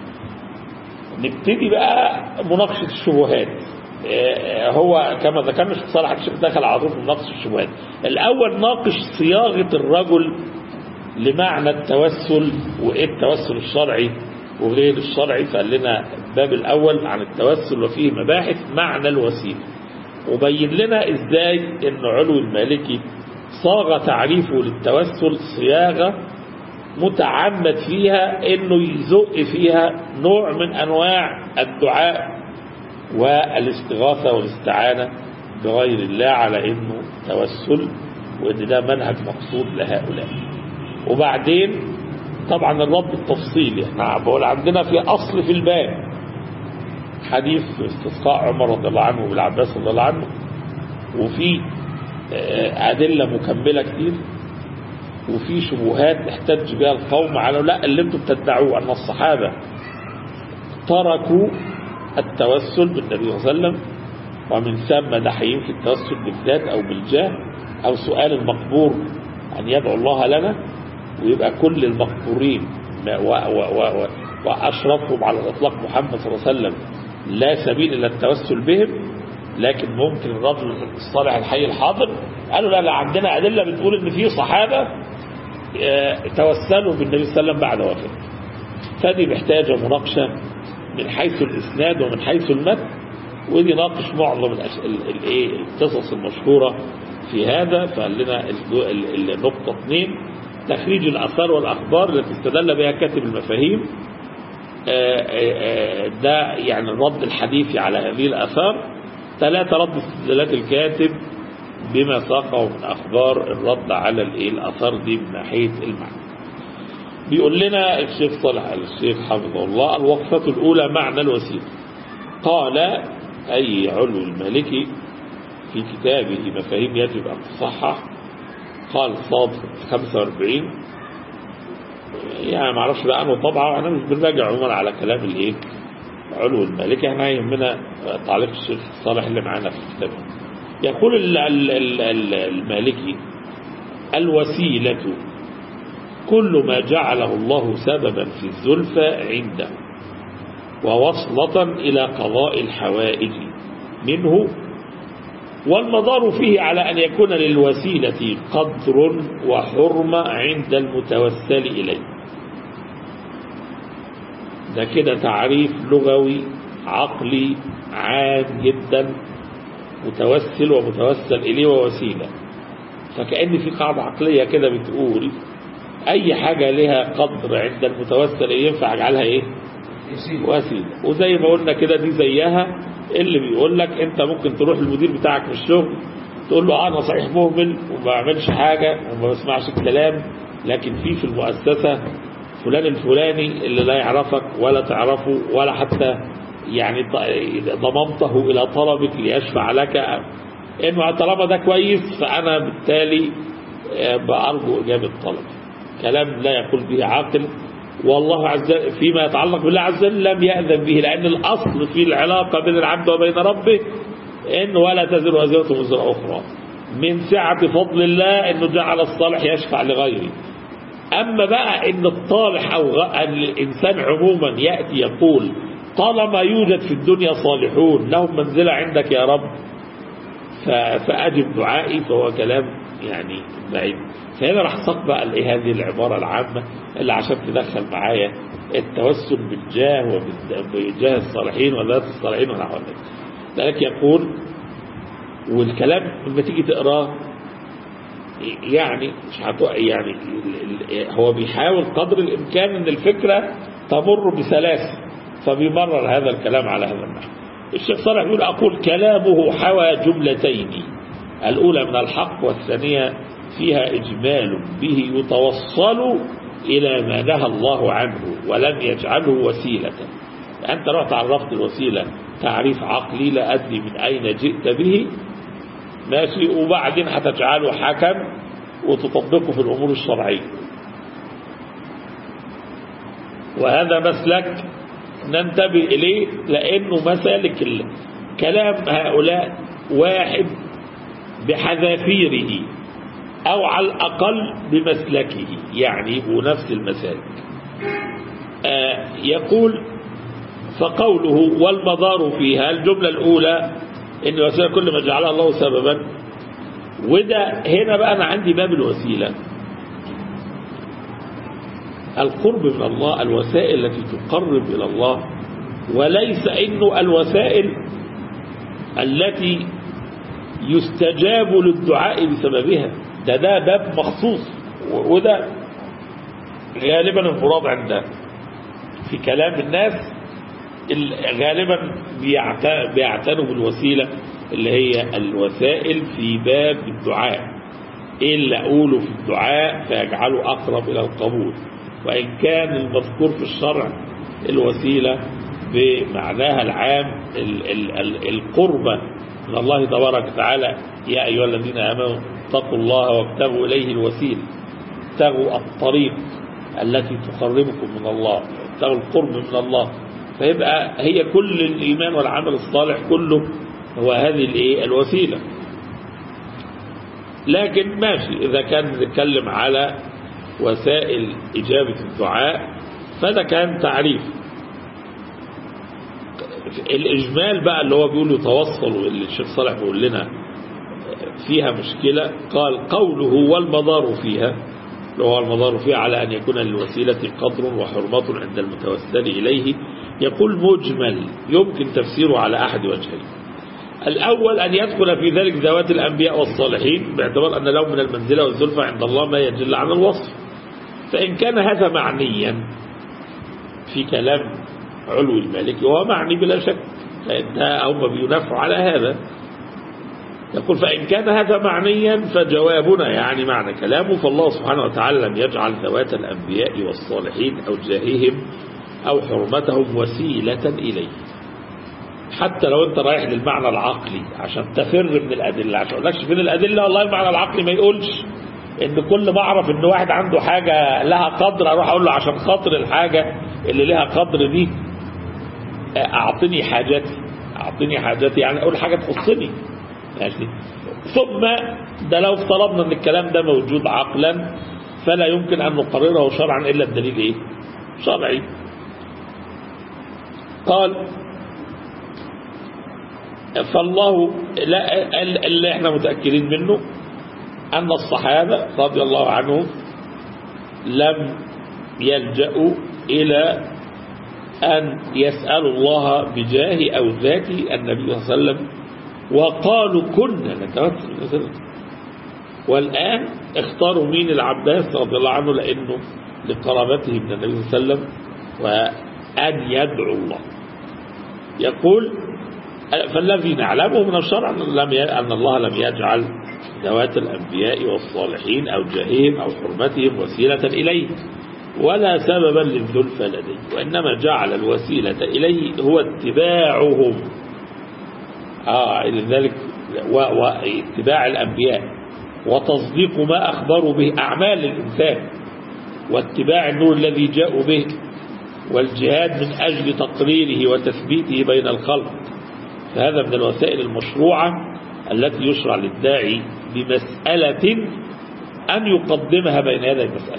نبتدي بقى مناقشه الشبهات هو كما ذكرنا الشيخ صالح الشيخ دخل على طول في مناقشه الشبهات الاول ناقش صياغه الرجل لمعنى التوسل وايه التوسل الشرعي وغير الشرعي فقال لنا الباب الاول عن التوسل وفيه مباحث معنى الوسيله وبين لنا ازاي ان علو المالكي صاغ تعريفه للتوسل صياغة متعمد فيها انه يزق فيها نوع من انواع الدعاء والاستغاثة والاستعانة بغير الله على انه توسل وان ده منهج مقصود لهؤلاء وبعدين طبعا الرد التفصيلي احنا بقول عندنا في اصل في الباب حديث استسقاء عمر رضي الله عنه والعباس رضي الله عنه وفي أدلة مكملة كتير وفي شبهات احتج بها القوم على لا اللي انتم بتدعوه أن الصحابة تركوا التوسل بالنبي صلى الله عليه وسلم ومن ثم دحين في التوسل بالذات أو بالجاه أو سؤال المقبور أن يدعو الله لنا ويبقى كل المقبورين وأشرفهم على الإطلاق محمد صلى الله عليه وسلم لا سبيل إلى التوسل بهم لكن ممكن الرجل الصالح الحي الحاضر قالوا لا لا عندنا أدلة بتقول إن في صحابة توسلوا بالنبي صلى الله عليه وسلم بعد وفاته فدي محتاجة مناقشة من حيث الإسناد ومن حيث المتن ودي ناقش معظم الايه القصص المشهورة في هذا فقال لنا النقطة اثنين تخريج الأثار والأخبار التي استدل بها كاتب المفاهيم ده يعني الرد الحديثي على هذه الأثار ثلاثة رد استدلالات الكاتب بما ساقه من أخبار الرد على الإيه الأثار دي من ناحية المعنى بيقول لنا الشيخ صالح الشيخ حفظه الله الوقفة الأولى معنى الوسيلة قال أي علو المالكي في كتابه مفاهيم يجب أن تصحح قال صاد 45 يعني ما اعرفش بقى انه طبعا انا مش بنراجع عموما على كلام الايه علو المالكي احنا يهمنا تعليق الشيخ صالح اللي معانا في الكتاب يقول ال ال ال ال المالكي الوسيلة كل ما جعله الله سببا في الزلفى عنده ووصلة إلى قضاء الحوائج منه والمدار فيه على أن يكون للوسيلة قدر وحرمة عند المتوسل إليه ده كده تعريف لغوي عقلي عام جدا متوسل ومتوسل إليه ووسيلة فكأن في قاعدة عقلية كده بتقول أي حاجة لها قدر عند المتوسل إليه ينفع أجعلها إيه وسيلة وزي ما قلنا كده دي زيها اللي بيقول لك انت ممكن تروح المدير بتاعك في الشغل تقول له اه انا صحيح مهمل وما بعملش حاجة وما بسمعش الكلام لكن في في المؤسسة فلان الفلاني اللي لا يعرفك ولا تعرفه ولا حتى يعني ضممته الى طلبك ليشفع لك انه طالما ده كويس فانا بالتالي بأرجو اجابة طلب كلام لا يقول به عاقل والله عز وجل فيما يتعلق بالله عز وجل لم يأذن به لأن الأصل في العلاقة بين العبد وبين ربه إن ولا تزر وزيرة وزر أخرى من سعة فضل الله إنه جعل الصالح يشفع لغيره أما بقى إن الطالح أو غ... أن الإنسان عموما يأتي يقول طالما يوجد في الدنيا صالحون لهم منزلة عندك يا رب ف... فأجب دعائي فهو كلام يعني بعيد فهنا راح ساق بقى الايه هذه العبارة العامة اللي عشان تدخل معايا التوسل بالجاه وبجاه الصالحين وذات الصالحين ونحو ذلك ذلك يقول والكلام لما تيجي تقراه يعني مش هتو يعني هو بيحاول قدر الامكان ان الفكره تمر بسلاسه فبيمرر هذا الكلام على هذا النحو الشيخ صالح يقول اقول كلامه حوى جملتين الاولى من الحق والثانيه فيها إجمال به يتوصل إلى ما نهى الله عنه ولم يجعله وسيلة أنت لو تعرفت الوسيلة تعريف عقلي لا أدري من أين جئت به ماشي وبعدين هتجعله حكم وتطبقه في الأمور الشرعية وهذا مسلك ننتبه إليه لأنه مسالك كلام هؤلاء واحد بحذافيره أو على الأقل بمسلكه يعني ونفس المسالك آه يقول فقوله والمضار فيها الجملة الأولى إن الوسيلة كل ما جعلها الله سببا وده هنا بقى أنا عندي باب الوسيلة القرب من الله الوسائل التي تقرب إلى الله وليس إنه الوسائل التي يستجاب للدعاء بسببها ده ده باب مخصوص وده غالبا المراد عند في كلام الناس غالبا بيعتنوا بالوسيلة اللي هي الوسائل في باب الدعاء ايه اللي اقوله في الدعاء فيجعله اقرب الى القبول وان كان المذكور في الشرع الوسيلة بمعناها العام ال ال ال القربة من الله تبارك وتعالى يا أيها الذين آمنوا اتقوا الله وابتغوا إليه الوسيلة ابتغوا الطريق التي تقربكم من الله ابتغوا القرب من الله فيبقى هي كل الإيمان والعمل الصالح كله هو هذه الايه الوسيلة لكن ماشي إذا كان نتكلم على وسائل إجابة الدعاء فده كان تعريف الإجمال بقى اللي هو بيقول يتوصل اللي الشيخ صالح بيقول لنا فيها مشكلة قال قوله والمضار فيها اللي هو المضار فيها على أن يكون للوسيلة قدر وحرمة عند المتوسل إليه يقول مجمل يمكن تفسيره على أحد وجهين الأول أن يدخل في ذلك ذوات الأنبياء والصالحين باعتبار أن لهم من المنزلة والزلفة عند الله ما يجل عن الوصف فإن كان هذا معنيا في كلام علو المالك وهو معني بلا شك فإنها هم بينافوا على هذا يقول فإن كان هذا معنيا فجوابنا يعني معنى كلامه فالله سبحانه وتعالى لم يجعل ذوات الأنبياء والصالحين أو جاههم أو حرمتهم وسيلة إليه حتى لو انت رايح للمعنى العقلي عشان تفر من الأدلة عشان أقولكش فين الأدلة والله المعنى العقلي ما يقولش ان كل ما اعرف ان واحد عنده حاجة لها قدر اروح اقول له عشان خاطر الحاجة اللي لها قدر دي اعطني حاجتي اعطني حاجتي يعني اقول حاجة تخصني ماشي ثم ده لو افترضنا ان الكلام ده موجود عقلا فلا يمكن ان نقرره شرعا الا الدليل ايه شرعي قال فالله لا اللي احنا متأكدين منه أن الصحابة رضي الله عنهم لم يلجأوا إلى أن يسألوا الله بجاه أو ذات النبي صلى الله عليه وسلم وقالوا كنا نتوسل مثلا والآن اختاروا مين العباس رضي الله عنه لأنه لقرابته من النبي صلى الله عليه وسلم وأن يدعو الله يقول فالذي نعلمه من الشرع أن الله لم يجعل ذوات الأنبياء والصالحين أو جاههم أو حرمتهم وسيلة إليه ولا سببا للذلفى لديه وإنما جعل الوسيلة إليه هو اتباعهم آه لذلك واتباع الأنبياء وتصديق ما أخبروا به أعمال الإنسان واتباع النور الذي جاءوا به والجهاد من أجل تقريره وتثبيته بين الخلق فهذا من الوسائل المشروعة التي يشرع للداعي بمسألة أن يقدمها بين يدي المسألة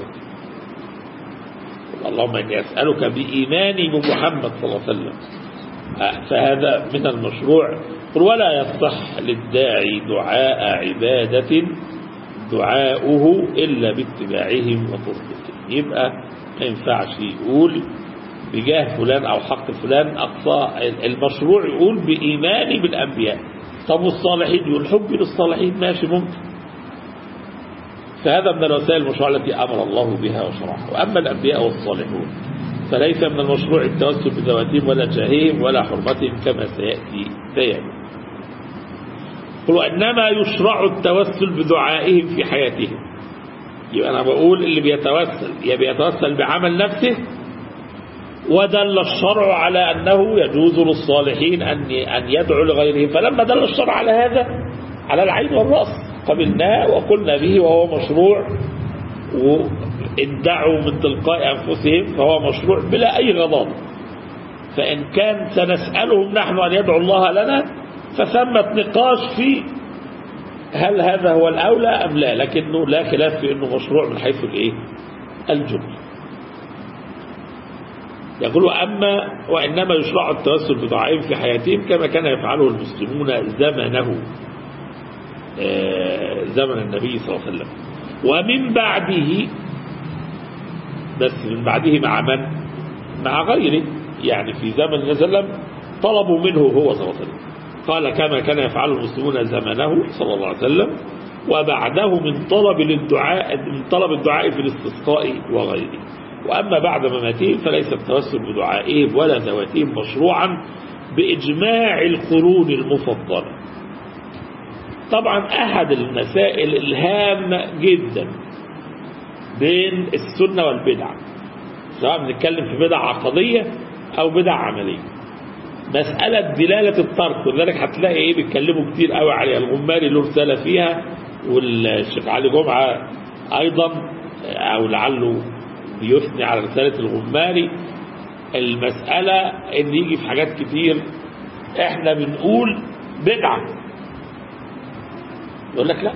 اللهم إني أسألك بإيماني بمحمد صلى الله عليه وسلم فهذا من المشروع ولا يصح للداعي دعاء عبادة دعاؤه إلا باتباعهم وتصديقهم يبقى ما ينفعش يقول بجاه فلان أو حق فلان أقصى المشروع يقول بإيماني بالأنبياء طب والصالحين يقول حبي للصالحين ماشي ممكن فهذا من الوسائل المشروعة التي أمر الله بها وشرعها وأما الأنبياء والصالحون فليس من المشروع التوسل بذواتهم ولا جاههم ولا حرمتهم كما سيأتي بيان قل إنما يشرع التوسل بدعائهم في حياتهم يبقى أنا بقول اللي بيتوسل يا بيتوسل بعمل نفسه ودل الشرع على أنه يجوز للصالحين أن أن يدعو لغيرهم فلما دل الشرع على هذا على العين والرأس قبلناه وقلنا به وهو مشروع وإن دعوا من تلقاء أنفسهم فهو مشروع بلا أي غضاض فإن كان سنسألهم نحن أن يدعو الله لنا فثمة نقاش في هل هذا هو الأولى أم لا لكنه لا خلاف في أنه مشروع من حيث الإيه الجملة يقول أما وإنما يشرع التوسل بدعائهم في حياتهم كما كان يفعله المسلمون زمنه زمن النبي صلى الله عليه وسلم ومن بعده بس من بعده مع من مع غيره يعني في زمن النبي صلى الله عليه وسلم طلبوا منه هو صلى الله عليه وسلم قال كما كان يفعل المسلمون زمنه صلى الله عليه وسلم وبعده من طلب للدعاء من طلب الدعاء في الاستسقاء وغيره وأما بعد مماتهم فليس التوسل بدعائهم ولا ذواتهم مشروعا بإجماع القرون المفضلة طبعا أحد المسائل الهامة جدا بين السنة والبدعة سواء بنتكلم في بدع عقدية أو بدع عملية مسألة دلالة الترك ولذلك هتلاقي ايه بيتكلموا كتير قوي عليها الغماري له رسالة فيها والشيخ علي جمعة أيضا أو لعله بيثني على رسالة الغماري المسألة ان يجي في حاجات كتير احنا بنقول بدعة يقول لك لا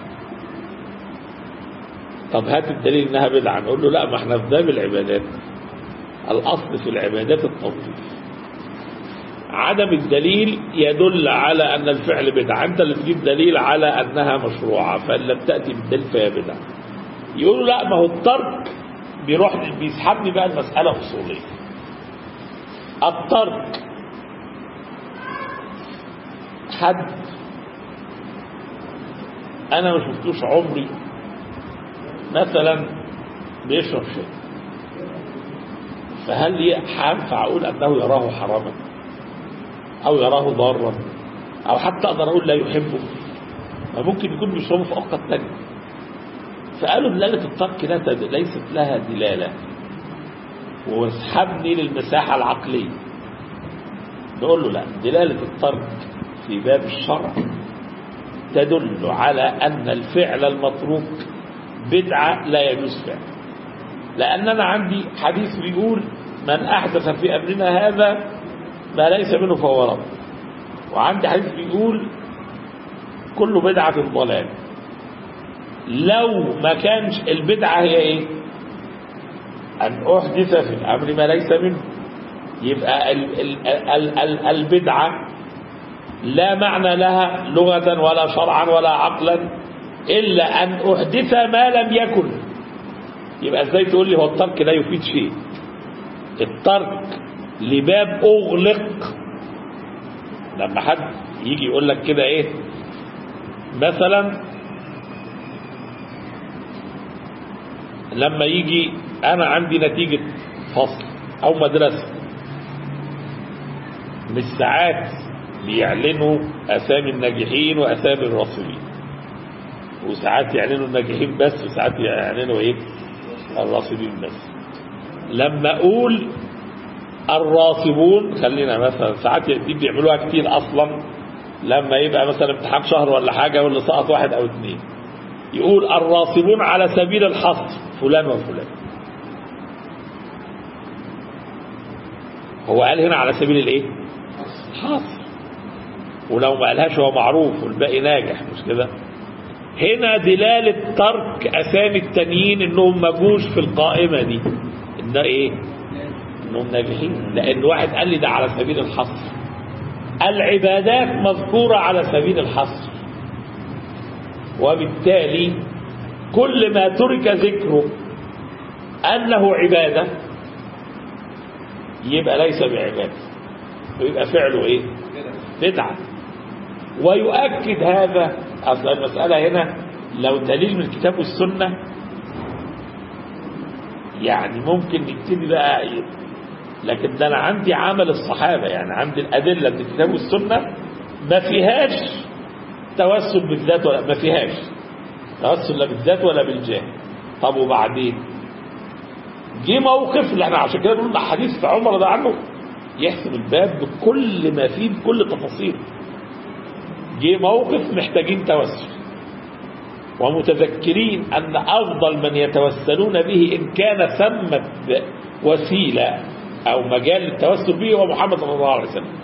طب هات الدليل انها بدعة نقول له لا ما احنا في باب العبادات الاصل في العبادات التوقيف عدم الدليل يدل على ان الفعل بدعة انت اللي تجيب دليل على انها مشروعة فان لم تأتي بالدليل فهي بدعة يقولوا لا ما هو الترك بيروح بيسحبني بقى المسألة أصولية الترك حد أنا ما شفتوش عمري مثلا بيشرب شاي فهل ينفع أقول أنه يراه حراما أو يراه ضارا أو حتى أقدر أقول لا يحبه ممكن يكون بيشربه في أوقات تانية فقالوا دلالة الترك لا تد... ليست لها دلالة واسحبني للمساحة العقلية نقول له لا دلالة الترك في باب الشرع تدل على أن الفعل المتروك بدعة لا يجوز فعل لأن أنا عندي حديث بيقول من أحدث في أمرنا هذا ما ليس منه فهو رب وعندي حديث بيقول كل بدعة ضلال لو ما كانش البدعة هي ايه أن أحدث في الأمر ما ليس منه يبقى ال ال ال ال البدعة لا معنى لها لغة ولا شرعا ولا عقلا إلا أن أحدث ما لم يكن يبقى ازاي تقول لي هو الترك لا يفيد شيء الترك لباب أغلق لما حد يجي يقول لك كده ايه مثلا لما يجي انا عندي نتيجة فصل او مدرسة مش ساعات بيعلنوا اسامي الناجحين واسامي الراسبين وساعات يعلنوا الناجحين بس وساعات يعلنوا ايه الراسبين بس لما اقول الراسبون خلينا مثلا ساعات دي بيعملوها كتير اصلا لما يبقى مثلا امتحان شهر ولا حاجة واللي سقط واحد او اثنين يقول الراسبون على سبيل الحصر فلان وفلان هو قال هنا على سبيل الايه حصر ولو ما قالهاش هو معروف والباقي ناجح مش كده هنا دلالة ترك أسامي التانيين إنهم ما جوش في القائمة دي إن إيه إنهم ناجحين لأن واحد قال لي ده على سبيل الحصر العبادات مذكورة على سبيل الحصر وبالتالي كل ما ترك ذكره أنه عبادة يبقى ليس بعبادة ويبقى فعله إيه بدعة ويؤكد هذا أصل المسألة هنا لو دليل من الكتاب والسنة يعني ممكن نبتدي بقى إيه لكن ده أنا عندي عمل الصحابة يعني عندي الأدلة من الكتاب والسنة ما فيهاش توسل بالذات ولا ما فيهاش توسل لا بالذات ولا بالجاه طب وبعدين جه موقف اللي احنا عشان كده بنقول حديث في عمر ده عنه يحسب الباب بكل ما فيه بكل تفاصيله جه موقف محتاجين توسل ومتذكرين أن أفضل من يتوسلون به إن كان ثمة وسيلة أو مجال للتوسل به هو محمد صلى الله عليه وسلم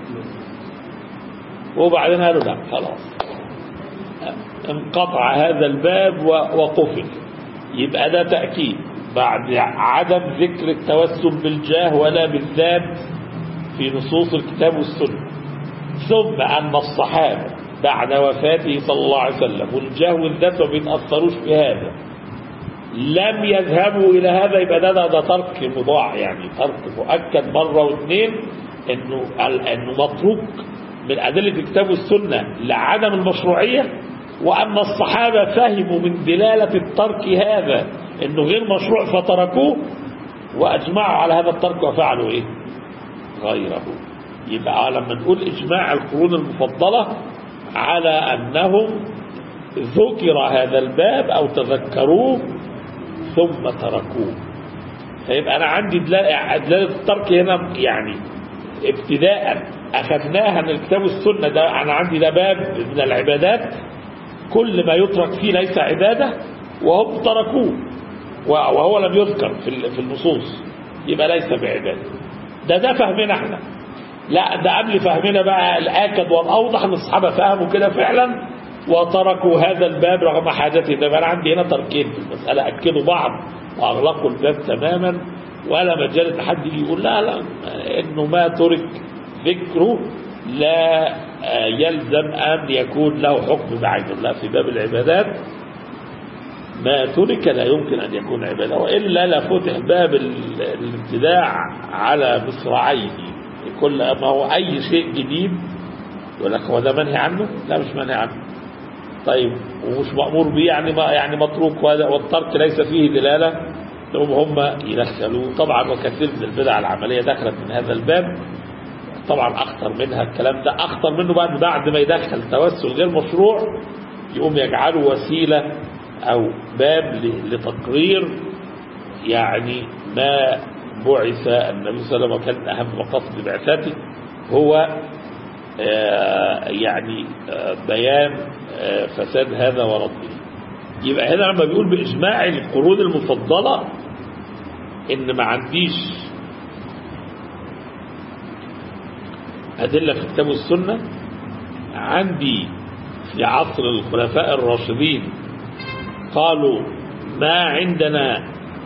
وبعدين قالوا لا خلاص انقطع هذا الباب وقفل يبقى ده تأكيد بعد عدم ذكر التوسل بالجاه ولا بالذات في نصوص الكتاب والسنة ثم أن الصحابة بعد وفاته صلى الله عليه وسلم والجاه والذات ما بيتأثروش بهذا لم يذهبوا إلى هذا يبقى ده, ده, ده ترك مضاع يعني ترك مؤكد مرة واثنين إنه إنه متروك من أدلة الكتاب والسنة لعدم المشروعية وأن الصحابة فهموا من دلالة الترك هذا إنه غير مشروع فتركوه وأجمعوا على هذا الترك وفعلوا إيه غيره يبقى لما نقول إجماع القرون المفضلة على أنهم ذكر هذا الباب أو تذكروه ثم تركوه فيبقى أنا عندي دلالة الترك هنا يعني ابتداء أخذناها من الكتاب والسنة ده أنا عندي ده باب من العبادات كل ما يترك فيه ليس عبادة وهم تركوه وهو لم يذكر في النصوص يبقى ليس بعبادة ده ده فهمنا احنا لا ده قبل فهمنا بقى الآكد والأوضح ان الصحابة فهموا كده فعلا وتركوا هذا الباب رغم حاجته ده انا عندي هنا تركين في المسألة أكدوا بعض وأغلقوا الباب تماما ولا مجال لحد يجي يقول لا لا انه ما ترك ذكره لا يلزم أن يكون له حكم بعينه لا في باب العبادات ما ترك لا يمكن أن يكون عبادة وإلا لفتح باب الابتداع على مصراعيه كل ما هو أي شيء جديد يقول لك هو ده منهي عنه لا مش منهي عنه طيب ومش مأمور به يعني ما يعني متروك والترك ليس فيه دلالة هم هم يدخلوه طبعا وكثير من البدع العملية دخلت من هذا الباب طبعا أخطر منها الكلام ده أخطر منه بعد بعد ما يدخل توسل غير مشروع يقوم يجعله وسيلة أو باب لتقرير يعني ما بعث النبي صلى الله عليه وسلم وكان أهم مقاصد بعثته هو يعني بيان فساد هذا ورده يبقى هنا لما بيقول بإجماع القرون المفضلة إن ما عنديش أدلة في الكتاب والسنة عندي في عصر الخلفاء الراشدين قالوا ما عندنا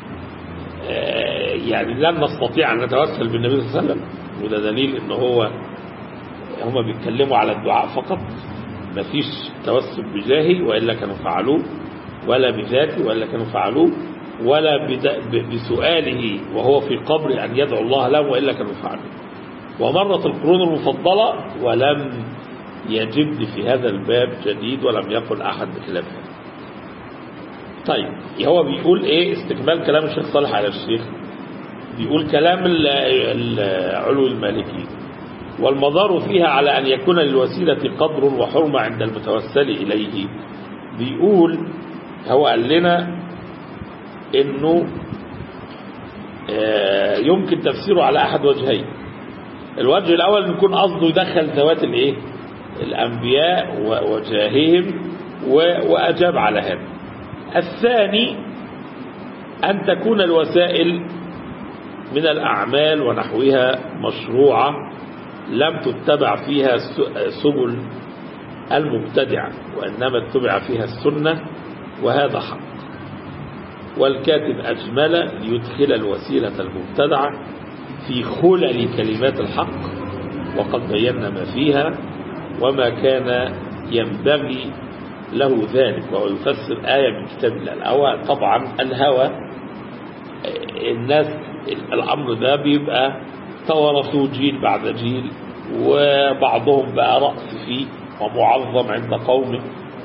يعني لن نستطيع أن نتوسل بالنبي صلى الله عليه وسلم وده دليل ان هو هما بيتكلموا على الدعاء فقط مفيش توسل بجاهي وإلا كانوا فعلوه ولا بذاته وإلا كانوا فعلوه ولا بسؤاله وهو في قبر أن يدعو الله له وإلا كانوا فعلوه ومرت القرون المفضلة ولم يجد في هذا الباب جديد ولم يقل أحد بخلاف هذا طيب هو بيقول ايه استكمال كلام الشيخ صالح على الشيخ بيقول كلام العلو المالكي والمدار فيها على أن يكون للوسيلة قدر وحرمة عند المتوسل إليه بيقول هو قال لنا انه يمكن تفسيره على أحد وجهين الوجه الأول يكون قصده يدخل ذوات الايه الأنبياء وجاههم وأجاب على هذا الثاني أن تكون الوسائل من الأعمال ونحوها مشروعة لم تتبع فيها سبل المبتدع وإنما اتبع فيها السنة وهذا حق والكاتب أجمل ليدخل الوسيلة المبتدعة في خلل كلمات الحق وقد بينا ما فيها وما كان ينبغي له ذلك وهو يفسر آية من كتاب الله الأول طبعا الهوى الناس الأمر ده بيبقى توارثوه جيل بعد جيل وبعضهم بقى رأس فيه ومعظم عند قومه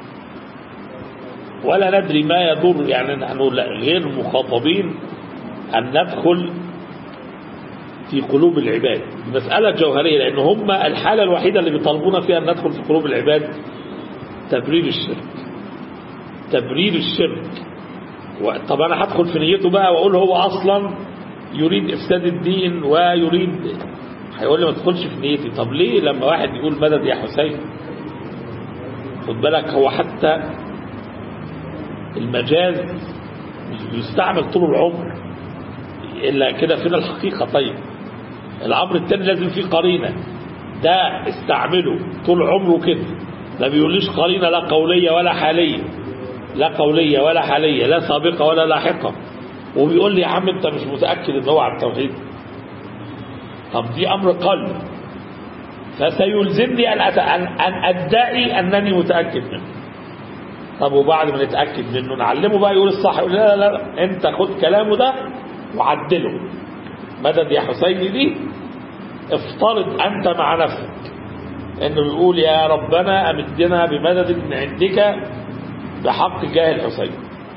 ولا ندري ما يضر يعني نحن غير مخاطبين أن ندخل في قلوب العباد مسألة جوهرية لأن هم الحالة الوحيدة اللي بيطالبونا فيها أن ندخل في قلوب العباد تبرير الشرك تبرير الشرك طب أنا هدخل في نيته بقى وأقول هو أصلا يريد إفساد الدين ويريد هيقول لي ما تدخلش في نيتي طب ليه لما واحد يقول مدد يا حسين خد بالك هو حتى المجاز مش بيستعمل طول العمر إلا كده فين الحقيقة طيب الأمر الثاني لازم فيه قرينة ده استعمله طول عمره كده ما بيقوليش قرينة لا قولية ولا حالية لا قولية ولا حالية لا سابقة ولا لاحقة وبيقول لي يا عم انت مش متأكد ان هو على التوحيد طب دي امر قلب فسيلزمني ان ان ادعي انني متأكد منه طب وبعد ما نتأكد منه نعلمه بقى يقول الصح يقول لا لا لا انت خد كلامه ده وعدله مدد يا حسين دي افترض انت مع نفسك انه بيقول يا ربنا امدنا بمدد من عندك بحق جاه الحسين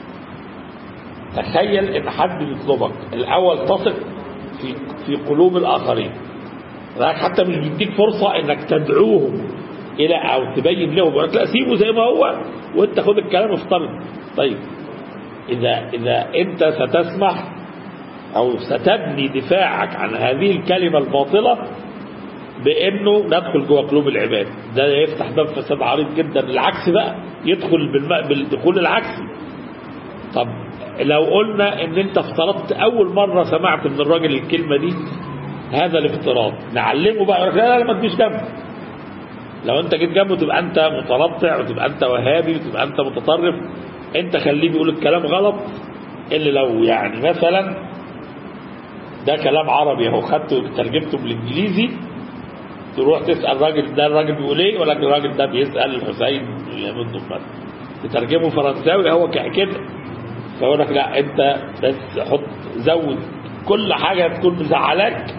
تخيل ان حد بيطلبك الاول تثق في في قلوب الاخرين لذلك حتى مش بيديك فرصه انك تدعوهم الى او تبين لهم يقول لا سيبه زي ما هو وانت خد الكلام افترض طيب اذا اذا انت ستسمح او ستبني دفاعك عن هذه الكلمه الباطله بانه ندخل جوه قلوب العباد ده يفتح باب فساد عريض جدا العكس بقى يدخل بالم... بالدخول العكسي طب لو قلنا ان انت افترضت اول مرة سمعت من الراجل الكلمة دي هذا الافتراض نعلمه بقى يقول لا لا ما تجيش جنبه لو انت جيت جنبه تبقى انت متنطع وتبقى انت وهابي وتبقى انت متطرف انت خليه بيقول الكلام غلط اللي لو يعني مثلا ده كلام عربي اهو خدته وترجمته بالانجليزي تروح تسأل الراجل ده الراجل بيقول ايه يقول لك الراجل ده بيسأل الحسين يمد النصر تترجمه فرنساوي هو كده فيقول لك لا انت بس حط زود كل حاجة تكون مزعلاك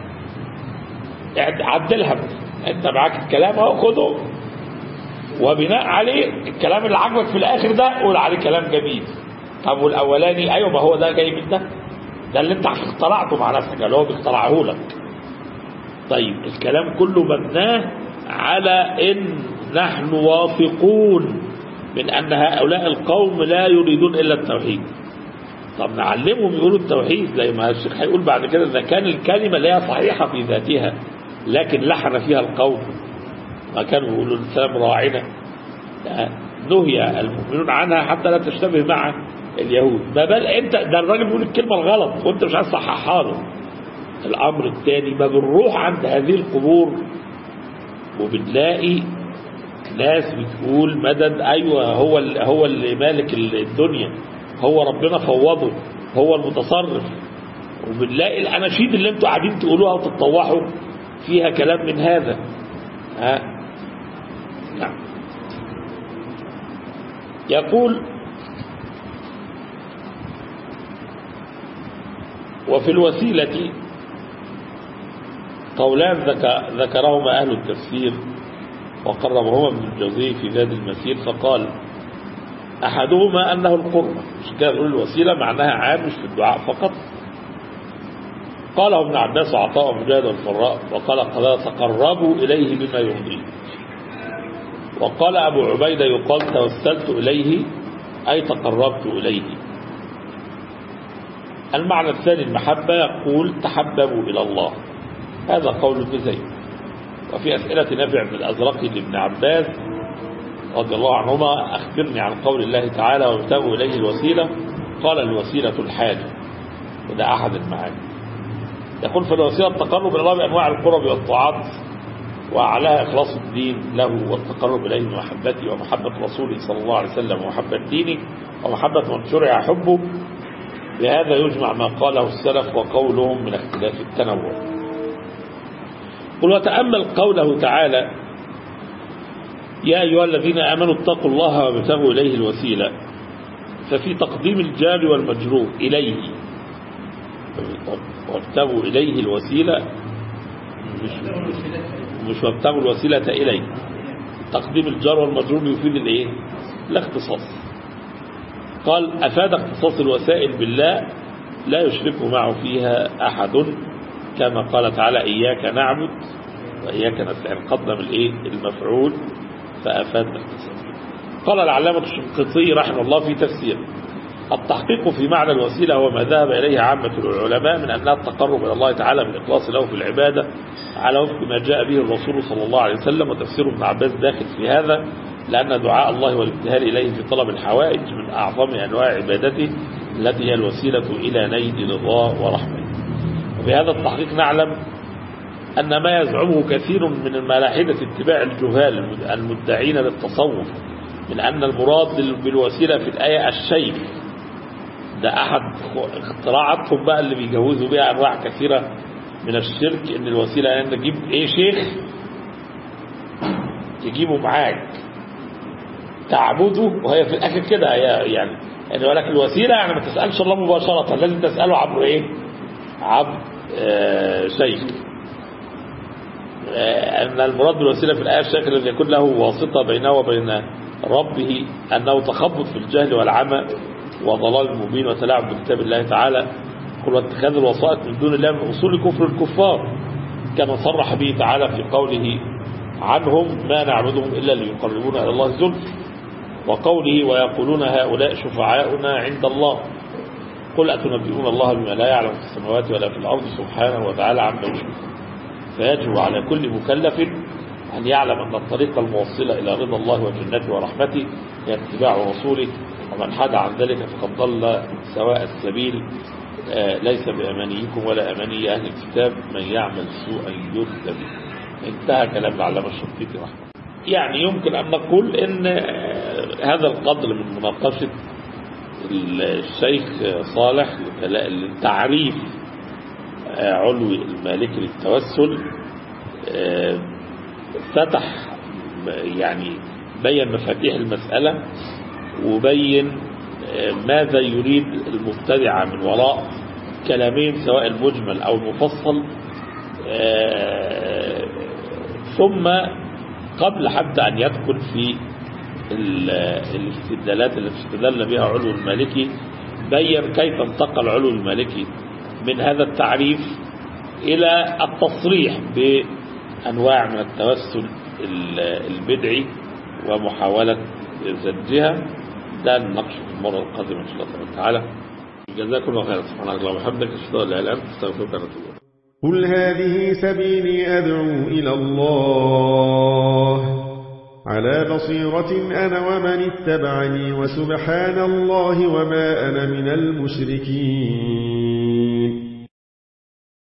عدلها بس انت معاك الكلام اهو خده وبناء عليه الكلام اللي عجبك في الاخر ده قول عليه كلام جميل طب والاولاني ايوه ما هو ده جاي من ده ده اللي انت اخترعته مع نفسك اللي هو بيخترعه لك طيب الكلام كله مبناه على ان نحن واثقون من ان هؤلاء القوم لا يريدون الا التوحيد طب نعلمهم يقولوا التوحيد زي ما الشيخ هيقول بعد كده اذا كان الكلمه اللي هي صحيحه في ذاتها لكن لحن فيها القوم ما كانوا يقولوا السلام راعنا نهي المؤمنون عنها حتى لا تشتبه مع اليهود ما بال انت ده الراجل بيقول الكلمه الغلط وانت مش عايز تصححها له الامر الثاني ما بنروح عند هذه القبور وبنلاقي ناس بتقول مدد ايوه هو هو اللي مالك الدنيا هو ربنا فوضه هو المتصرف وبنلاقي الاناشيد اللي انتوا قاعدين تقولوها وتتطوحوا فيها كلام من هذا ها نعم يقول وفي الوسيلة قولان ذكرهما أهل التفسير وقربهما ابن الجوزي في زاد المسير فقال أحدهما أنه القربة مش كده نقول الوسيلة معناها عام مش في الدعاء فقط قاله ابن عباس وعطاء ومجاهد والفراء وقال قال تقربوا إليه بما يرضيه وقال أبو عبيدة يقال توسلت إليه أي تقربت إليه المعنى الثاني المحبة يقول تحببوا إلى الله هذا قول ابن زيد وفي أسئلة نافع بن الأزرق لابن عباس رضي الله عنهما أخبرني عن قول الله تعالى وابتغوا إليه الوسيلة قال الوسيلة الحال وده أحد المعاني يقول في الوسيلة التقرب إلى الله بأنواع القرب والطاعات وأعلاها إخلاص الدين له والتقرب إليه بمحبته ومحبة رسوله صلى الله عليه وسلم ومحبة دينه ومحبة من شرع حبه بهذا يجمع ما قاله السلف وقولهم من اختلاف التنوع قل وتأمل قوله تعالى يا أيها الذين آمنوا اتقوا الله وابتغوا إليه الوسيلة ففي تقديم الجار والمجرور إليه وابتغوا إليه الوسيلة مش, مش وابتغوا الوسيلة إليه تقديم الجار والمجرور يفيد الايه الاختصاص قال أفاد اختصاص الوسائل بالله لا يشرك معه فيها أحد كما قال تعالى إياك نعبد وإياك نستعين قدم الايه المفعول فأفاد الاختصاص قال العلامة الشنقيطي رحمه الله في تفسيره التحقيق في معنى الوسيلة هو ما ذهب إليه عامة العلماء من أنها التقرب إلى الله تعالى بالإخلاص له في العبادة على وفق ما جاء به الرسول صلى الله عليه وسلم وتفسير ابن عباس داخل في هذا لأن دعاء الله والابتهال إليه في طلب الحوائج من أعظم أنواع عبادته التي هي الوسيلة إلى نيل رضاه ورحمته وبهذا التحقيق نعلم أن ما يزعمه كثير من الملاحدة اتباع الجهال المدعين للتصوف من أن المراد بالوسيلة في الآية الشيخ ده أحد اختراعاتهم بقى اللي بيجوزوا بها أنواع كثيرة من الشرك إن الوسيلة أن يعني تجيب إيه شيخ تجيبه معاك تعبده وهي في الآخر كده يعني يعني ولكن الوسيلة يعني ما تسألش الله مباشرة لازم تسأله عبر إيه عبر آه شيخ آه أن المراد بالوسيلة في الآية الشيخ الذي يكون له واسطة بينه وبين ربه أنه تخبط في الجهل والعمى وضلال مبين وتلاعب بكتاب الله تعالى قل واتخاذ الوسائط من دون الله من أصول كفر الكفار كما صرح به تعالى في قوله عنهم ما نعبدهم إلا ليقربونا إلى الله زلف وقوله ويقولون هؤلاء شفعاؤنا عند الله قل أتنبئون الله بما لا يعلم في السماوات ولا في الأرض سبحانه وتعالى عما يشركون فيجب على كل مكلف أن يعلم أن الطريق الموصلة إلى رضا الله وجنته ورحمته هي اتباع رسوله ومن حد عن ذلك فقد ضل سواء السبيل ليس بأمانيكم ولا أماني أهل الكتاب من يعمل سوءا يرد به انتهى كلام العلامة الشنقيطي رحمه يعني يمكن أن نقول أن هذا القدر من مناقشة الشيخ صالح لتعريف علو المالك للتوسل فتح يعني بين مفاتيح المسألة وبين ماذا يريد المبتدع من وراء كلامين سواء المجمل أو المفصل ثم قبل حتى أن يدخل في الاستدلالات التي استدل بها علو المالكي بين كيف انتقل علو المالكي من هذا التعريف إلى التصريح بأنواع من التوسل البدعي ومحاولة زجها ده النقش في المرة القادمة إن شاء الله تعالى جزاكم الله خيرا سبحانك اللهم وبحمدك أشهد أن لا إله إلا أنت أستغفرك وأتوب قل هذه سبيلي أدعو إلى الله على بصيرة أنا ومن اتبعني وسبحان الله وما أنا من المشركين